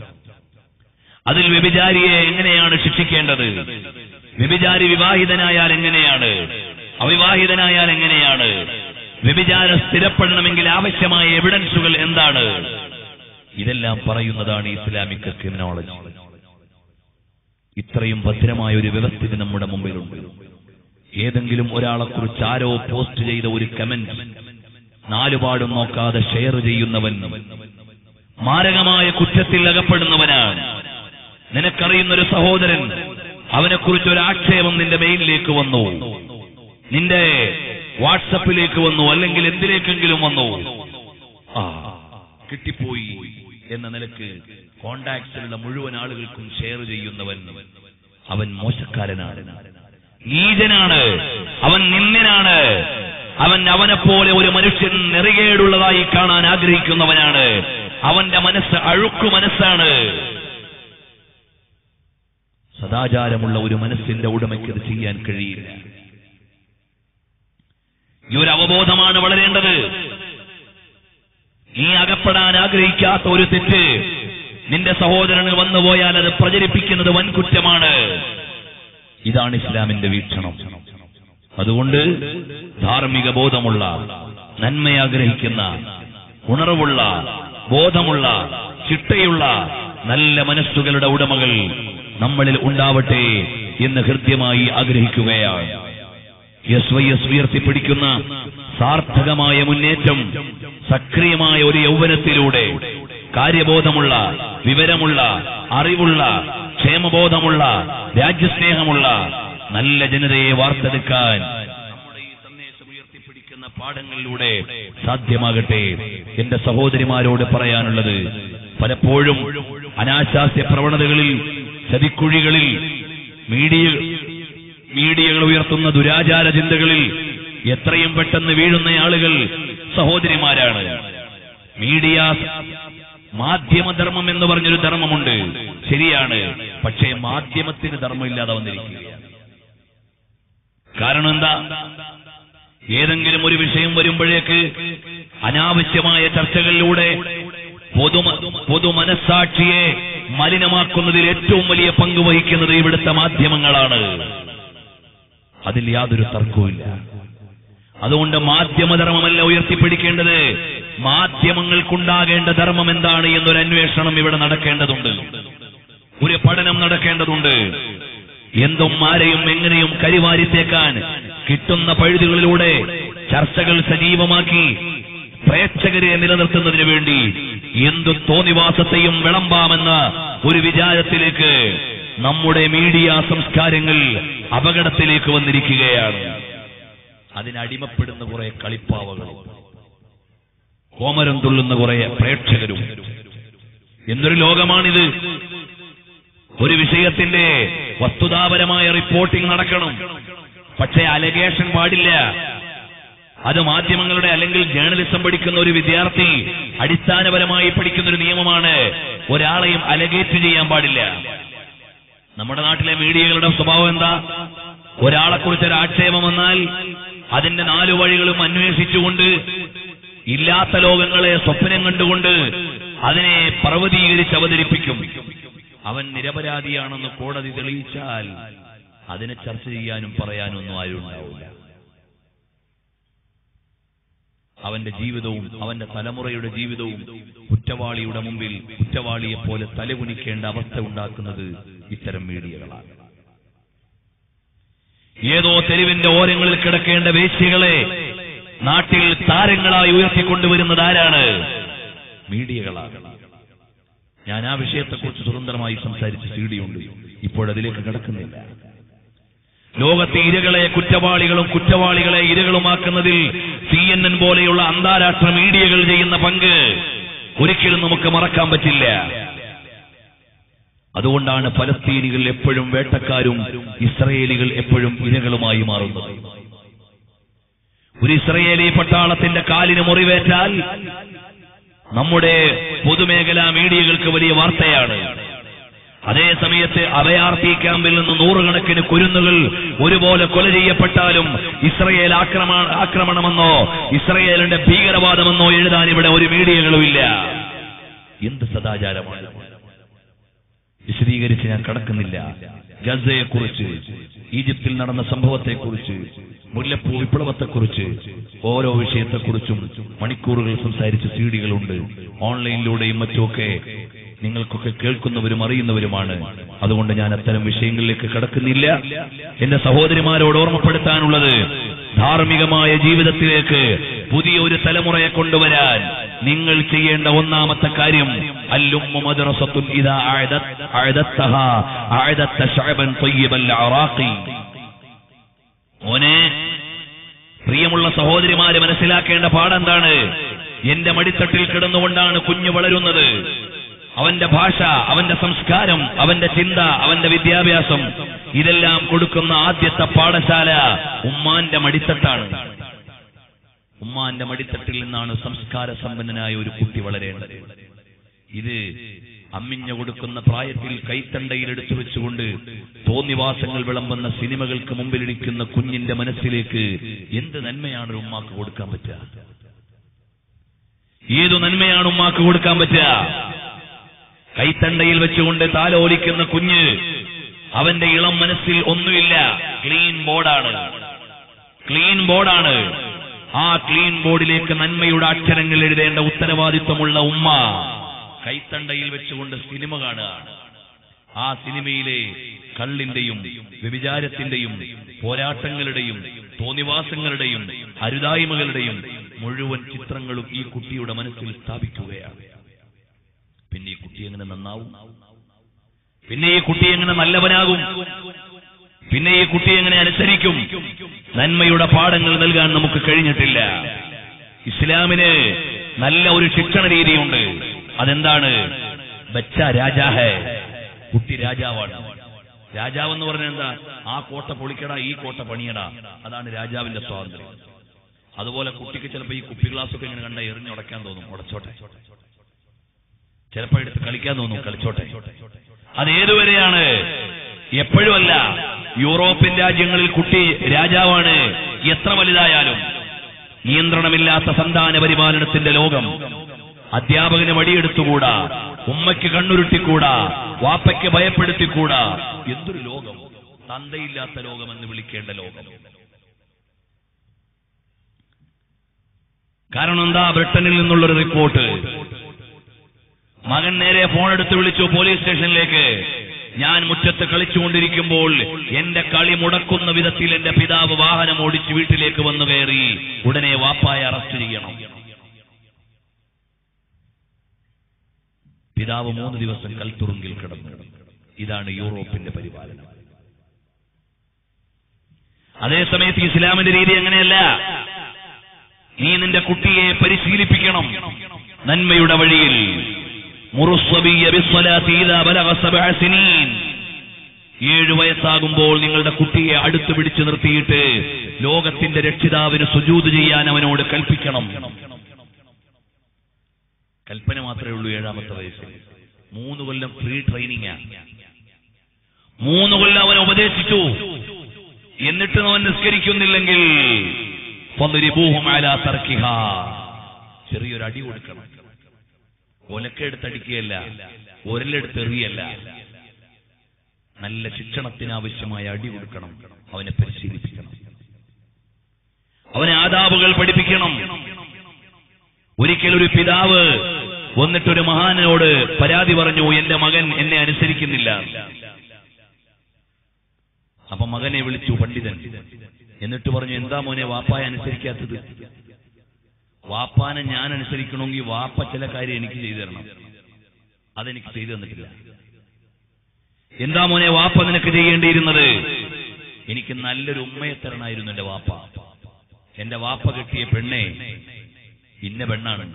S1: അതിൽ വ്യഭിചാരിയെ എങ്ങനെയാണ് ശിക്ഷിക്കേണ്ടത് വ്യഭിചാരി വിവാഹിതനായാൽ എങ്ങനെയാണ് അവിവാഹിതനായാൽ എങ്ങനെയാണ് വ്യഭിചാരം സ്ഥിരപ്പെടണമെങ്കിൽ ആവശ്യമായ എവിഡൻസുകൾ എന്താണ് ഇതെല്ലാം പറയുന്നതാണ് ഇസ്ലാമിക് ക്രിമിനോളജി ഇത്രയും ഭദ്രമായ ഒരു വ്യവസ്ഥിതി നമ്മുടെ മുമ്പിലുണ്ട് ഏതെങ്കിലും ഒരാളെ കുറിച്ച് ആരോ പോസ്റ്റ് ചെയ്ത ഒരു കമന്റ് നാലുപാടും നോക്കാതെ ഷെയർ ചെയ്യുന്നവൻ മാരകമായ കുറ്റത്തിൽ അകപ്പെടുന്നവനാണ് നിനക്കറിയുന്ന ഒരു സഹോദരൻ അവനെക്കുറിച്ച് ഒരു ആക്ഷേപം നിന്റെ മെയിലിലേക്ക് വന്നു നിന്റെ വാട്സപ്പിലേക്ക് വന്നു അല്ലെങ്കിൽ എന്തിലേക്കെങ്കിലും വന്നു ആ കിട്ടിപ്പോയി എന്ന നിലക്ക് കോണ്ടാക്ട്സിലുള്ള മുഴുവൻ ആളുകൾക്കും ഷെയർ ചെയ്യുന്നവൻ അവൻ മോശക്കാരനാണ് നീചനാണ് അവൻ നിന്ദനാണ് അവൻ അവനെപ്പോലെ ഒരു മനുഷ്യൻ നെറികേടുള്ളതായി കാണാൻ ആഗ്രഹിക്കുന്നവനാണ് അവന്റെ മനസ്സ് അഴുക്കു മനസ്സാണ് സദാചാരമുള്ള ഒരു മനസ്സിന്റെ ഉടമയ്ക്ക് ഇത് ചെയ്യാൻ കഴിയില്ല ഈ ഒരു അവബോധമാണ് വളരേണ്ടത് നീ അകപ്പെടാൻ ആഗ്രഹിക്കാത്ത ഒരു തെറ്റ് നിന്റെ സഹോദരന് വന്നുപോയാൽ അത് പ്രചരിപ്പിക്കുന്നത് വൻകുറ്റമാണ് ഇതാണ് ഇസ്ലാമിന്റെ വീക്ഷണം അതുകൊണ്ട് ധാർമ്മിക ബോധമുള്ള നന്മയെ ആഗ്രഹിക്കുന്ന ഉണർവുള്ള ബോധമുള്ള ചിട്ടയുള്ള നല്ല മനസ്സുകളുടെ ഉടമകൾ നമ്മളിൽ ഉണ്ടാവട്ടെ എന്ന് ഹൃദ്യമായി ആഗ്രഹിക്കുകയാണ് എസ് വൈ എസ് ഉയർത്തിപ്പിടിക്കുന്ന സാർത്ഥകമായ മുന്നേറ്റം സക്രിയമായ ഒരു യൗവനത്തിലൂടെ കാര്യബോധമുള്ള വിവരമുള്ള അറിവുള്ള ക്ഷേമബോധമുള്ള രാജ്യസ്നേഹമുള്ള നല്ല ജനതയെ വാർത്തെടുക്കാൻ നമ്മുടെ ഈ സന്ദേശം ഉയർത്തിപ്പിടിക്കുന്ന പാഠങ്ങളിലൂടെ സാധ്യമാകട്ടെ എന്റെ സഹോദരിമാരോട് പറയാനുള്ളത് പലപ്പോഴും അനാശാസ്യ പ്രവണതകളിൽ ചതിക്കുഴികളിൽ മീഡിയ മീഡിയകൾ ഉയർത്തുന്ന ദുരാചാര ചിന്തകളിൽ എത്രയും പെട്ടെന്ന് വീഴുന്ന ആളുകൾ സഹോദരിമാരാണ് മീഡിയ മാധ്യമധർമ്മം എന്ന് പറഞ്ഞൊരു ധർമ്മമുണ്ട് ശരിയാണ് പക്ഷേ മാധ്യമത്തിന് ധർമ്മമില്ലാതെ വന്നിരിക്കുകയാണ് കാരണം എന്താ ഏതെങ്കിലും ഒരു വിഷയം വരുമ്പോഴേക്ക് അനാവശ്യമായ ചർച്ചകളിലൂടെ പൊതു പൊതുമനസ്സാക്ഷിയെ മലിനമാക്കുന്നതിൽ ഏറ്റവും വലിയ പങ്ക് വഹിക്കുന്നത് ഇവിടുത്തെ മാധ്യമങ്ങളാണ് അതിൽ യാതൊരു തർക്കവുമില്ല അതുകൊണ്ട് മാധ്യമധർമ്മമല്ല ഉയർത്തിപ്പിടിക്കേണ്ടത് മാധ്യമങ്ങൾക്കുണ്ടാകേണ്ട ധർമ്മം എന്താണ് എന്നൊരു അന്വേഷണം ഇവിടെ നടക്കേണ്ടതുണ്ട് ഒരു പഠനം നടക്കേണ്ടതുണ്ട് എന്തും ആരെയും എങ്ങനെയും കരിവാരിത്തേക്കാൻ കിട്ടുന്ന പഴുതുകളിലൂടെ ചർച്ചകൾ സജീവമാക്കി പ്രേക്ഷകരെ നിലനിർത്തുന്നതിന് വേണ്ടി എന്തു തോന്നിവാസത്തെയും വിളമ്പാമെന്ന ഒരു വിചാരത്തിലേക്ക് നമ്മുടെ മീഡിയ സംസ്കാരങ്ങൾ അപകടത്തിലേക്ക് വന്നിരിക്കുകയാണ് അതിനടിമപ്പെടുന്ന കുറെ കളിപ്പാവകളും കോമരം തുള്ളുന്ന കുറെ പ്രേക്ഷകരും എന്തൊരു ലോകമാണിത് ഒരു വിഷയത്തിന്റെ വസ്തുതാപരമായ റിപ്പോർട്ടിംഗ് നടക്കണം പക്ഷേ അലഗേഷൻ പാടില്ല അത് മാധ്യമങ്ങളുടെ അല്ലെങ്കിൽ ജേർണലിസം പഠിക്കുന്ന ഒരു വിദ്യാർത്ഥി അടിസ്ഥാനപരമായി പഠിക്കുന്ന ഒരു നിയമമാണ് ഒരാളെയും അലഗേറ്റ് ചെയ്യാൻ പാടില്ല നമ്മുടെ നാട്ടിലെ മീഡിയകളുടെ സ്വഭാവം എന്താ ഒരാളെ കുറിച്ച് ഒരു ആക്ഷേപം വന്നാൽ അതിന്റെ നാലു വഴികളും അന്വേഷിച്ചുകൊണ്ട് ഇല്ലാത്ത ലോകങ്ങളെ സ്വപ്നം കണ്ടുകൊണ്ട് അതിനെ പർവ്വതീകരിച്ച് അവതരിപ്പിക്കും അവൻ നിരപരാധിയാണെന്ന് കോടതി തെളിയിച്ചാൽ അതിനെ ചർച്ച ചെയ്യാനും പറയാനും ഒന്നും ആരും ഉണ്ടാവില്ല അവന്റെ ജീവിതവും അവന്റെ തലമുറയുടെ ജീവിതവും കുറ്റവാളിയുടെ മുമ്പിൽ കുറ്റവാളിയെ പോലെ തലകുനിക്കേണ്ട അവസ്ഥ ഉണ്ടാക്കുന്നത് ഇത്തരം മീഡിയകളാണ് ഏതോ തെരുവിന്റെ ഓരങ്ങളിൽ കിടക്കേണ്ട വേശ്യകളെ നാട്ടിൽ താരങ്ങളായി ഉയർത്തിക്കൊണ്ടുവരുന്നത് ആരാണ് മീഡിയകളാണ് ഞാൻ ആ വിഷയത്തെക്കുറിച്ച് സ്വതന്ത്രമായി സംസാരിച്ച സീഡിയുണ്ട് ഇപ്പോഴതിലേക്ക് കിടക്കുന്നില്ല ലോകത്തെ ഇരകളെ കുറ്റവാളികളും കുറ്റവാളികളെ ഇരകളുമാക്കുന്നതിൽ സി എൻ എൻ പോലെയുള്ള അന്താരാഷ്ട്ര മീഡിയകൾ ചെയ്യുന്ന പങ്ക് ഒരിക്കലും നമുക്ക് മറക്കാൻ പറ്റില്ല അതുകൊണ്ടാണ് പലസ്തീനികൾ എപ്പോഴും വേട്ടക്കാരും ഇസ്രയേലികൾ എപ്പോഴും ഇരകളുമായി മാറുന്നത് ഒരു ഇസ്രയേലി പട്ടാളത്തിന്റെ കാലിന് മുറിവേറ്റാൽ നമ്മുടെ പൊതുമേഖലാ മീഡിയകൾക്ക് വലിയ വാർത്തയാണ് അതേ സമയത്ത് അഭയാർത്ഥി ക്യാമ്പിൽ നിന്ന് നൂറുകണക്കിന് കുരുന്നുകൾ ഒരുപോലെ കൊല ചെയ്യപ്പെട്ടാലും ഇസ്രയേൽ ആക്രമണ ആക്രമണമെന്നോ ഇസ്രയേലിന്റെ ഭീകരവാദമെന്നോ എഴുതാൻ ഇവിടെ ഒരു മീഡിയകളുമില്ല എന്ത് സദാചാരമാണ് വിശദീകരിച്ച് ഞാൻ കടക്കുന്നില്ല ഗസയെക്കുറിച്ച് ഈജിപ്തിൽ നടന്ന സംഭവത്തെക്കുറിച്ച് മുല്ലപ്പൂ വിപ്ലവത്തെക്കുറിച്ച് ഓരോ വിഷയത്തെക്കുറിച്ചും മണിക്കൂറുകൾ സംസാരിച്ച സീഡികളുണ്ട് ഓൺലൈനിലൂടെയും മറ്റുമൊക്കെ നിങ്ങൾക്കൊക്കെ കേൾക്കുന്നവരും അറിയുന്നവരുമാണ് അതുകൊണ്ട് ഞാൻ അത്തരം വിഷയങ്ങളിലേക്ക് കടക്കുന്നില്ല എന്റെ സഹോദരിമാരോട് ഓർമ്മപ്പെടുത്താനുള്ളത് ധാർമ്മികമായ ജീവിതത്തിലേക്ക് പുതിയ ഒരു തലമുറയെ കൊണ്ടുവരാൻ നിങ്ങൾ ചെയ്യേണ്ട ഒന്നാമത്തെ കാര്യം അല്ലുമ്മ മദ്റസത്തുൻ ഇദാ അഅദത് അഅദത്തഹാ അഅദത്ത ശഅബൻ ത്വയ്യിബൽ അറാഖി മോനെ പ്രിയമുള്ള സഹോദരിമാര് മനസ്സിലാക്കേണ്ട പാടെന്താണ് എന്റെ മടിത്തട്ടിൽ കിടന്നുകൊണ്ടാണ് കുഞ്ഞ് വളരുന്നത് അവന്റെ ഭാഷ അവന്റെ സംസ്കാരം അവന്റെ ചിന്ത അവന്റെ വിദ്യാഭ്യാസം ഇതെല്ലാം കൊടുക്കുന്ന ആദ്യത്തെ പാഠശാല ഉമ്മാന്റെ മടിത്തട്ടാണ് ഉമ്മാന്റെ മടിത്തട്ടിൽ നിന്നാണ് സംസ്കാര സമ്പന്നനായ ഒരു കുട്ടി വളരേണ്ടത് ഇത് അമ്മിഞ്ഞ കൊടുക്കുന്ന പ്രായത്തിൽ കൈത്തണ്ടയിൽ എടുത്തു വെച്ചുകൊണ്ട് തോന്നിവാസങ്ങൾ വിളമ്പുന്ന സിനിമകൾക്ക് മുമ്പിലിരിക്കുന്ന കുഞ്ഞിന്റെ മനസ്സിലേക്ക് എന്ത് നന്മയാണ് ഒരു ഉമ്മാക്ക് കൊടുക്കാൻ പറ്റുക ഏതു നന്മയാണ് ഉമ്മാക്ക് കൊടുക്കാൻ പറ്റുക കൈത്തണ്ടയിൽ വെച്ചുകൊണ്ട് താലോലിക്കുന്ന കുഞ്ഞ് അവന്റെ ഇളം മനസ്സിൽ ഒന്നുമില്ല ക്ലീൻ ബോർഡാണ് ക്ലീൻ ബോർഡാണ് ആ ക്ലീൻ ബോർഡിലേക്ക് നന്മയുടെ അക്ഷരങ്ങൾ എഴുതേണ്ട ഉത്തരവാദിത്വമുള്ള ഉമ്മ കൈത്തണ്ടയിൽ വെച്ചുകൊണ്ട് സിനിമ കാണുകയാണ് ആ സിനിമയിലെ കള്ളിന്റെയും വ്യഭിചാരത്തിന്റെയും പോരാട്ടങ്ങളുടെയും തോന്നിവാസങ്ങളുടെയും അരുതായ്മകളുടെയും മുഴുവൻ ചിത്രങ്ങളും ഈ കുട്ടിയുടെ മനസ്സിൽ സ്ഥാപിക്കുകയാണ് പിന്നെ ഈ കുട്ടി എങ്ങനെ നന്നാവും പിന്നെ ഈ കുട്ടി എങ്ങനെ നല്ലവനാകും പിന്നെ ഈ കുട്ടി എങ്ങനെ അനുസരിക്കും നന്മയുടെ പാഠങ്ങൾ നൽകാൻ നമുക്ക് കഴിഞ്ഞിട്ടില്ല ഇസ്ലാമിന് നല്ല ഒരു ശിക്ഷണ രീതിയുണ്ട് അതെന്താണ് ബച്ച രാജാഹേ കുട്ടി രാജാവാണ് രാജാവ് എന്ന് പറഞ്ഞാൽ എന്താ ആ കോട്ട പൊളിക്കടാ ഈ കോട്ട പണിയടാ അതാണ് രാജാവിന്റെ സ്വാതന്ത്ര്യം അതുപോലെ കുട്ടിക്ക് ചിലപ്പോൾ ഈ കുപ്പി ഗ്ലാസ് ഒക്കെ ഇങ്ങനെ കണ്ട എറിഞ്ഞുടയ്ക്കാൻ തോന്നും ഉടച്ചോട്ടെ ചിലപ്പോൾ എടുത്ത് കളിക്കാൻ തോന്നും കളിച്ചോട്ടെ അത് ഏതുവരെയാണ് എപ്പോഴുമല്ല യൂറോപ്യൻ രാജ്യങ്ങളിൽ കുട്ടി രാജാവാണ് എത്ര വലുതായാലും നിയന്ത്രണമില്ലാത്ത സന്താന പരിപാലനത്തിന്റെ ലോകം അധ്യാപകന് വടിയെടുത്തുകൂടാ ഉമ്മയ്ക്ക് കണ്ണുരുട്ടിക്കൂടാ വാപ്പയ്ക്ക് ഭയപ്പെടുത്തിക്കൂടാ എന്തൊരു ലോകം തന്തയില്ലാത്ത ലോകമെന്ന് വിളിക്കേണ്ട ലോകം കാരണം എന്താ ബ്രിട്ടനിൽ നിന്നുള്ളൊരു റിപ്പോർട്ട് മകൻ നേരെ ഫോൺ എടുത്ത് വിളിച്ചു പോലീസ് സ്റ്റേഷനിലേക്ക് ഞാൻ മുറ്റത്ത് കളിച്ചുകൊണ്ടിരിക്കുമ്പോൾ എന്റെ കളി മുടക്കുന്ന വിധത്തിൽ എന്റെ പിതാവ് വാഹനം ഓടിച്ച് വീട്ടിലേക്ക് വന്നു കയറി ഉടനെ വാപ്പായെ അറസ്റ്റ് ചെയ്യണം പിതാവ് മൂന്ന് ദിവസം കൽത്തുറുങ്കിൽ കിടന്നു ഇതാണ് യൂറോപ്പിന്റെ പരിപാലനം അതേസമയത്ത് ഇസ്ലാമിന്റെ രീതി അങ്ങനെയല്ല നീ നിന്റെ കുട്ടിയെ പരിശീലിപ്പിക്കണം നന്മയുടെ വഴിയിൽ മുറുസ്വബിയ ബിസ്വലാത്തി ഇദാ ബലഗ സബഅ സിനീൻ ഏഴു വയസ്സാകുമ്പോൾ നിങ്ങളുടെ കുട്ടിയെ അടുത്ത് പിടിച്ചു നിർത്തിയിട്ട് ലോകത്തിന്റെ രക്ഷിതാവിന് സുജൂത് ചെയ്യാൻ അവനോട് കൽപ്പിക്കണം കൽപ്പന മാത്രമേ ഉള്ളൂ ഏഴാമത്തെ വയസ്സിൽ മൂന്ന് കൊല്ലം ഫ്രീ ട്രെയിനിങ് മൂന്ന് കൊല്ലം അവൻ ഉപദേശിച്ചു എന്നിട്ട് അവൻ നിസ്കരിക്കുന്നില്ലെങ്കിൽ ഫദ്രിബൂഹും അലാ തർക്കിഹാ. ചെറിയൊരു അടി കൊടുക്കണം ഒലക്കെടുത്തടിക്കുകയല്ല ഒരലെടുത്ത് എറിയല്ല നല്ല ശിക്ഷണത്തിനാവശ്യമായ അടി കൊടുക്കണം അവനെ പരിശീലിപ്പിക്കണം അവനെ ആദാബുകൾ പഠിപ്പിക്കണം ഒരിക്കൽ ഒരു പിതാവ് വന്നിട്ടൊരു മഹാനോട് പരാതി പറഞ്ഞു എന്റെ മകൻ എന്നെ അനുസരിക്കുന്നില്ല അപ്പൊ മകനെ വിളിച്ചു പണ്ഡിതൻ എന്നിട്ട് പറഞ്ഞു എന്താ മോനെ വാപ്പായ അനുസരിക്കാത്തത് വാപ്പാനെ ഞാൻ അനുസരിക്കണമെങ്കിൽ വാപ്പ ചില കാര്യം എനിക്ക് ചെയ്തു തരണം അതെനിക്ക് ചെയ്തു തന്നിട്ടില്ല എന്താ മോനെ വാപ്പ നിനക്ക് ചെയ്യേണ്ടിയിരുന്നത് എനിക്ക് നല്ലൊരു ഉമ്മയെ തരണമായിരുന്നു എന്റെ വാപ്പ എന്റെ വാപ്പ കെട്ടിയ പെണ്ണെ ഇന്ന പെണ്ണാണ്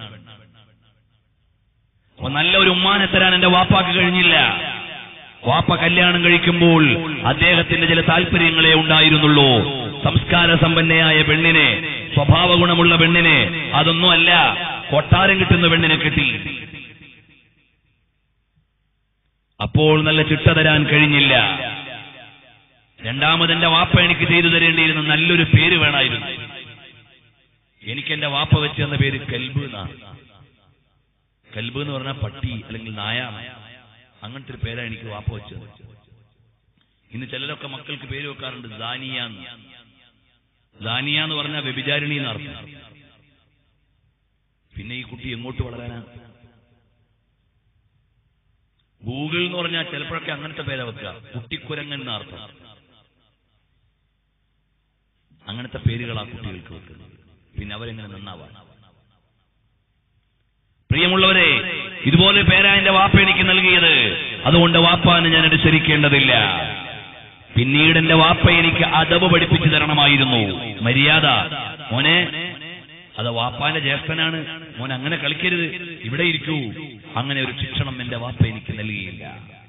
S1: അപ്പൊ നല്ല ഒരു ഉമ്മാനെ തരാൻ എന്റെ വാപ്പാക്ക് കഴിഞ്ഞില്ല വാപ്പ കല്യാണം കഴിക്കുമ്പോൾ അദ്ദേഹത്തിന്റെ ചില താല്പര്യങ്ങളെ ഉണ്ടായിരുന്നുള്ളൂ സംസ്കാര സമ്പന്നയായ പെണ്ണിനെ സ്വഭാവ ഗുണമുള്ള പെണ്ണിനെ അതൊന്നുമല്ല കൊട്ടാരം കിട്ടുന്ന പെണ്ണിനെ കിട്ടി അപ്പോൾ നല്ല ചിട്ട തരാൻ കഴിഞ്ഞില്ല രണ്ടാമതെന്റെ വാപ്പ എനിക്ക് ചെയ്തു തരേണ്ടിയിരുന്ന നല്ലൊരു പേര് വേണമായിരുന്നു എനിക്ക് എന്റെ വാപ്പ വെച്ച് തന്ന പേര് കൽബ് എന്നാണ് കൽബ് എന്ന് പറഞ്ഞാൽ പട്ടി അല്ലെങ്കിൽ നായ അങ്ങനത്തെ ഒരു പേരാണ് എനിക്ക് വാപ്പ വെച്ചത് ഇന്ന് ചിലരൊക്കെ മക്കൾക്ക് പേര് വെക്കാറുണ്ട് ദാനിയ ദാനിയ എന്ന് പറഞ്ഞാൽ വ്യഭിചാരിണി എന്നർത്ഥം പിന്നെ ഈ കുട്ടി എങ്ങോട്ട് വളരാനാ ഗൂഗിൾ എന്ന് പറഞ്ഞാൽ ചിലപ്പോഴൊക്കെ അങ്ങനത്തെ പേരാ വെക്കുക കുട്ടിക്കുരങ്ങൻ എന്ന അർത്ഥം അങ്ങനത്തെ പേരുകൾ ആ കുട്ടികൾക്ക് വെക്കുന്നത് പിന്നെ അവരെങ്ങനെ നന്നാവാൻ പ്രിയമുള്ളവരെ ഇതുപോലെ പേരാ എന്റെ വാപ്പ എനിക്ക് നൽകിയത് അതുകൊണ്ട് വാപ്പാന് ഞാൻ അനുസരിക്കേണ്ടതില്ല പിന്നീട് എന്റെ വാപ്പ എനിക്ക് അതവ് പഠിപ്പിച്ചു തരണമായിരുന്നു മര്യാദ മോനെ അത് വാപ്പാന്റെ ജ്യേഷ്ഠനാണ് മോൻ അങ്ങനെ കളിക്കരുത് ഇവിടെ ഇരിക്കൂ അങ്ങനെ ഒരു ശിക്ഷണം എന്റെ വാപ്പ എനിക്ക് നൽകിയില്ല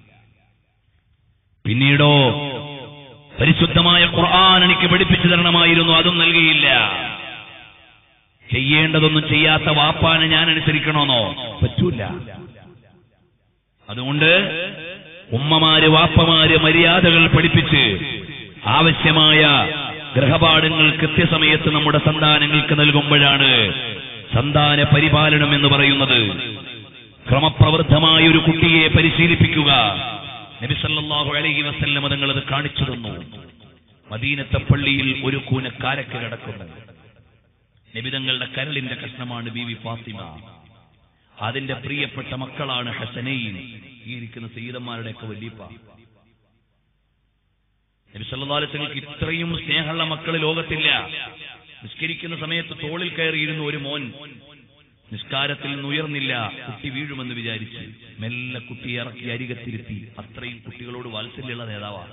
S1: പിന്നീടോ പരിശുദ്ധമായ ഖുർആൻ എനിക്ക് പഠിപ്പിച്ചു തരണമായിരുന്നു അതും നൽകിയില്ല ചെയ്യേണ്ടതൊന്നും ചെയ്യാത്ത വാപ്പാനെ ഞാൻ അനുസരിക്കണമെന്നോ പറ്റൂല അതുകൊണ്ട് ഉമ്മമാര് വാപ്പമാര് മര്യാദകൾ പഠിപ്പിച്ച് ആവശ്യമായ ഗൃഹപാഠങ്ങൾ കൃത്യസമയത്ത് നമ്മുടെ സന്താനങ്ങൾക്ക് നൽകുമ്പോഴാണ് സന്താന പരിപാലനം എന്ന് പറയുന്നത് ക്രമപ്രവൃദ്ധമായ ഒരു കുട്ടിയെ പരിശീലിപ്പിക്കുക നബിസല്ലാഹു അലൈഹി വസല്ലം തങ്ങൾ അത് കാണിച്ചു തന്നു മദീനത്തെ പള്ളിയിൽ ഒരു കൂന കാരക്ക് കിടക്കുന്നു നബിതങ്ങളുടെ കരളിന്റെ കഷ്ണമാണ് ബീവി ഫാത്തിമ അതിന്റെ പ്രിയപ്പെട്ട മക്കളാണ് ഹസനൈൻ ഈ ഇരിക്കുന്ന സീതന്മാരുടെയൊക്കെ വല്യപ്പ നബി സല്ലല്ലാഹു അലൈഹി വസല്ലമക്ക് ഇത്രയും സ്നേഹമുള്ള മക്കൾ ലോകത്തില്ല നിസ്കരിക്കുന്ന സമയത്ത് തോളിൽ കയറിയിരുന്ന ഒരു മോൻ നിസ്കാരത്തിൽ നിന്ന് ഉയർന്നില്ല കുട്ടി വീഴുമെന്ന് വിചാരിച്ച് മെല്ലെ കുട്ടി ഇറക്കി അരികത്തിരുത്തി അത്രയും കുട്ടികളോട് വാത്സല്യമുള്ള നേതാവാണ്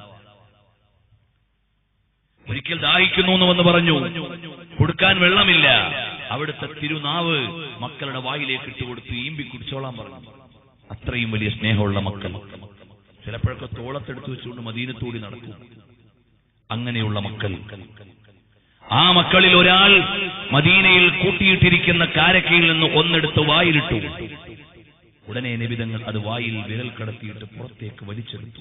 S1: ഒരിക്കൽ ദാഹിക്കുന്നു എന്ന് വന്ന് പറഞ്ഞു കൊടുക്കാൻ വെള്ളമില്ല അവിടുത്തെ തിരുനാവ് മക്കളുടെ വായിലേക്ക് ഇട്ടുകൊടുത്ത് ഈമ്പി കുടിച്ചോളാൻ പറഞ്ഞു അത്രയും വലിയ സ്നേഹമുള്ള മക്കൾ ചിലപ്പോഴൊക്കെ തോളത്തെടുത്ത് വെച്ചുകൊണ്ട് മദീനത്തോടി നടക്കും അങ്ങനെയുള്ള മക്കൾ ആ മക്കളിൽ ഒരാൾ മദീനയിൽ കൂട്ടിയിട്ടിരിക്കുന്ന കാരക്കയിൽ നിന്ന് ഒന്നെടുത്ത് വായിലിട്ടു ഉടനെ നിബിതങ്ങൾ അത് വായിൽ വിരൽ കടത്തിയിട്ട് പുറത്തേക്ക് വലിച്ചെടുത്തു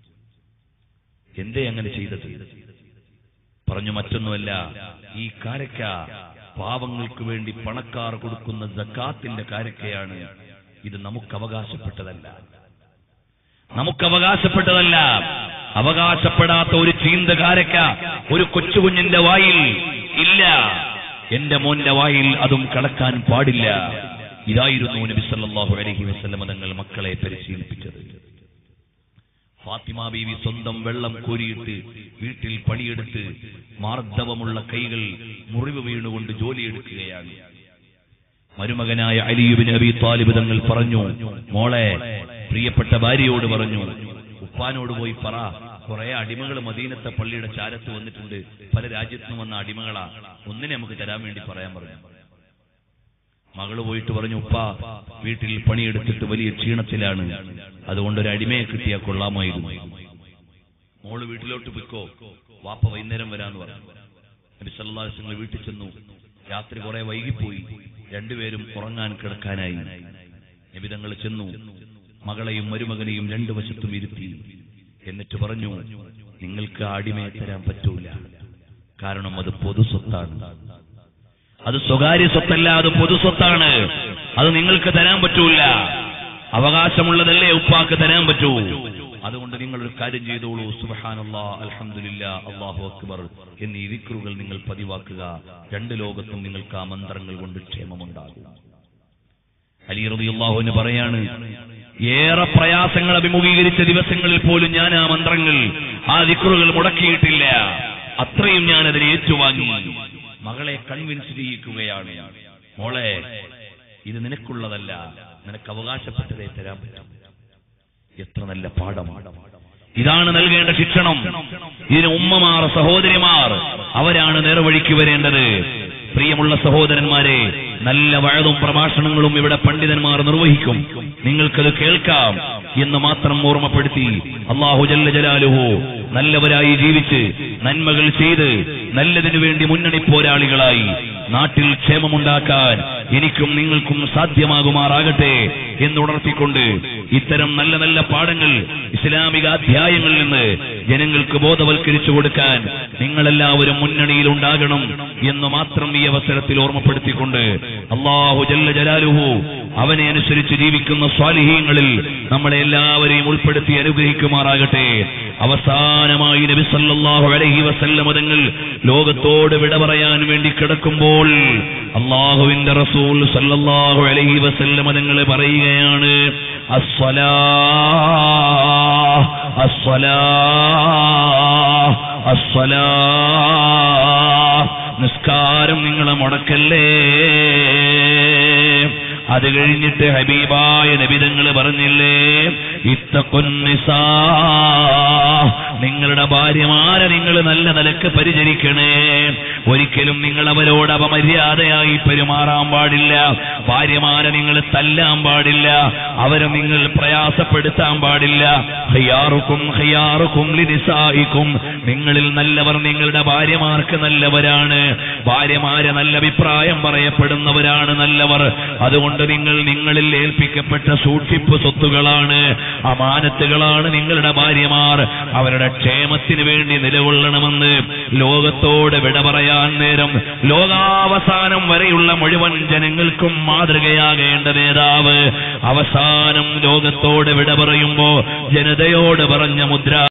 S1: എന്തേ അങ്ങനെ ചെയ്തത് പറഞ്ഞു മറ്റൊന്നുമല്ല ഈ കാരക്ക പാവങ്ങൾക്ക് വേണ്ടി പണക്കാർ കൊടുക്കുന്ന ജക്കാത്തിന്റെ കാരക്കയാണ് ഇത് നമുക്ക് അവകാശപ്പെട്ടതല്ല നമുക്ക് അവകാശപ്പെട്ടതല്ല അവകാശപ്പെടാത്ത ഒരു ചീന്ത കാരക്ക ഒരു കൊച്ചുകുഞ്ഞിന്റെ വായിൽ ഇല്ല എന്റെ മോന്റെ വായിൽ അതും കടക്കാൻ പാടില്ല ഇതായിരുന്നു നബി സല്ലല്ലാഹു അലൈഹി വസല്ലം തങ്ങൾ മക്കളെ പരിശീലിപ്പിച്ചത് ഫാത്തിമ ബീവി സ്വന്തം വെള്ളം കോരിയിട്ട് വീട്ടിൽ പണിയെടുത്ത് മാർദ്ദവമുള്ള കൈകൾ മുറിവ് വീണുകൊണ്ട് ജോലിയെടുക്കുകയാണ് മരുമകനായ അലിയുബിൻ അബി താലിബ് തങ്ങൾ പറഞ്ഞു മോളെ പ്രിയപ്പെട്ട ഭാര്യയോട് പറഞ്ഞു ഉപ്പാനോട് പോയി പറ കുറെ അടിമകൾ മദീനത്തെ പള്ളിയുടെ ചാരത്ത് വന്നിട്ടുണ്ട് പല രാജ്യത്തുനിന്ന് വന്ന അടിമകളാ ഒന്നിനെ നമുക്ക് തരാൻ വേണ്ടി പറയാൻ പറഞ്ഞു മകള് പോയിട്ട് പറഞ്ഞു ഉപ്പ വീട്ടിൽ പണിയെടുത്തിട്ട് വലിയ ക്ഷീണത്തിലാണ് അതുകൊണ്ട് ഒരു അടിമയെ കിട്ടിയാൽ കൊള്ളാമായിരുന്നു മോള് വീട്ടിലോട്ട് പൊയ്ക്കോ വാപ്പ വൈകുന്നേരം വരാന്ന് പറഞ്ഞു നബി സല്ലല്ലാഹു അലൈഹി വസല്ലം വീട്ടിൽ ചെന്നു രാത്രി കുറെ വൈകിപ്പോയി രണ്ടുപേരും ഉറങ്ങാൻ കിടക്കാനായി നബിതങ്ങൾ ചെന്നു മകളെയും മരുമകനെയും രണ്ടു വശത്തും ഇരുത്തി എന്നിട്ട് പറഞ്ഞു നിങ്ങൾക്ക് ആ അടിമയെ തരാൻ പറ്റൂല കാരണം അത് പൊതു സ്വത്താണ് അത് സ്വകാര്യ സ്വത്തല്ല അത് പൊതു സ്വത്താണ് അത് നിങ്ങൾക്ക് തരാൻ പറ്റൂല അവകാശമുള്ളതല്ലേ ഉപ്പാക്ക് തരാൻ പറ്റൂ അതുകൊണ്ട് നിങ്ങൾ ഒരു കാര്യം ചെയ്തോളൂ സുബഹാനല്ലാ അൽഹംദുലില്ലാ അള്ളാഹു അക്ബർ എന്നീ വിക്രുകൾ നിങ്ങൾ പതിവാക്കുക രണ്ട് ലോകത്തും നിങ്ങൾക്ക് ആ മന്ത്രങ്ങൾ കൊണ്ട് ക്ഷേമമുണ്ടാകും അലി റളിയല്ലാഹുവിന് പറയാണ് ഏറെ പ്രയാസങ്ങൾ അഭിമുഖീകരിച്ച ദിവസങ്ങളിൽ പോലും ഞാൻ ആ മന്ത്രങ്ങൾ ആ ദിക്റുകൾ മുടക്കിയിട്ടില്ല അത്രയും ഞാൻ അതിനെ ഏറ്റുവാങ്ങി മകളെ കൺവിൻസ് ചെയ്യിക്കുകയാണ് മോളെ ഇത് നിനക്കുള്ളതല്ല നിനക്ക് അവകാശപ്പെട്ടതേ തരാൻ പറ്റും എത്ര നല്ല പാഠമാണ് ഇതാണ് നൽകേണ്ട ശിക്ഷണം ഇതിന് ഉമ്മമാർ സഹോദരിമാർ അവരാണ് നേർവഴിക്ക് വരേണ്ടത് പ്രിയമുള്ള സഹോദരന്മാരെ നല്ല വഴതും പ്രഭാഷണങ്ങളും ഇവിടെ പണ്ഡിതന്മാർ നിർവഹിക്കും നിങ്ങൾക്കത് കേൾക്കാം എന്ന് മാത്രം ഓർമ്മപ്പെടുത്തി അള്ളാഹു ജല്ല ജലാലുഹു നല്ലവരായി ജീവിച്ച് നന്മകൾ ചെയ്ത് നല്ലതിനു വേണ്ടി മുന്നണി പോരാളികളായി നാട്ടിൽ ക്ഷേമമുണ്ടാക്കാൻ എനിക്കും നിങ്ങൾക്കും സാധ്യമാകുമാറാകട്ടെ എന്നുണർത്തിക്കൊണ്ട് ഇത്തരം നല്ല നല്ല പാഠങ്ങൾ ഇസ്ലാമിക അധ്യായങ്ങളിൽ നിന്ന് ജനങ്ങൾക്ക് ബോധവൽക്കരിച്ചു കൊടുക്കാൻ നിങ്ങളെല്ലാവരും മുന്നണിയിൽ ഉണ്ടാകണം എന്ന് മാത്രം ഈ അവസരത്തിൽ ഓർമ്മപ്പെടുത്തിക്കൊണ്ട് അള്ളാഹു ജല്ല ജലാലുഹു അവനെ അനുസരിച്ച് ജീവിക്കുന്ന സ്വാലിഹീങ്ങളിൽ നമ്മളെ എല്ലാവരെയും ഉൾപ്പെടുത്തി അനുഗ്രഹിക്കുമാറാകട്ടെ അവസാനമായി നബി സല്ലല്ലാഹു അലൈഹി വസല്ലം തങ്ങൾ ലോകത്തോട് വിട പറയാൻ വേണ്ടി കിടക്കുമ്പോൾ അള്ളാഹുവിന്റെ റസൂൽ സല്ലല്ലാഹു അലൈഹി വസല്ലം തങ്ങൾ പറയുകയാണ് അസ്സലാ അസ്സലാ അസ്സലാ നിസ്കാരം നിങ്ങളെ മുടക്കല്ലേ അത് കഴിഞ്ഞിട്ട് ഹബീബായ നബിതങ്ങൾ പറഞ്ഞില്ലേ ഇത്തക്കൊന്നിസാ നിങ്ങളുടെ ഭാര്യമാരെ നിങ്ങൾ നല്ല നിലക്ക് പരിചരിക്കണേ ഒരിക്കലും നിങ്ങൾ അവരോട് അപമര്യാദയായി പെരുമാറാൻ പാടില്ല ഭാര്യമാരെ നിങ്ങൾ തല്ലാൻ പാടില്ല അവരെ നിങ്ങൾ പ്രയാസപ്പെടുത്താൻ പാടില്ല ഹയ്യാറുക്കും ഹയ്യാറുക്കും ലിനിസായിക്കും നിങ്ങളിൽ നല്ലവർ നിങ്ങളുടെ ഭാര്യമാർക്ക് നല്ലവരാണ് ഭാര്യമാരെ നല്ല അഭിപ്രായം പറയപ്പെടുന്നവരാണ് നല്ലവർ അതുകൊണ്ട് നിങ്ങൾ നിങ്ങളിൽ ഏൽപ്പിക്കപ്പെട്ട സൂക്ഷിപ്പ് സ്വത്തുകളാണ് അമാനത്തുകളാണ് നിങ്ങളുടെ ഭാര്യമാർ അവരുടെ ക്ഷേമത്തിന് വേണ്ടി നിലകൊള്ളണമെന്ന് ലോകത്തോട് വിട പറയാൻ നേരം ലോകാവസാനം വരെയുള്ള മുഴുവൻ ജനങ്ങൾക്കും മാതൃകയാകേണ്ട നേതാവ് അവസാനം ലോകത്തോട് വിട പറയുമ്പോ ജനതയോട് പറഞ്ഞ മുദ്ര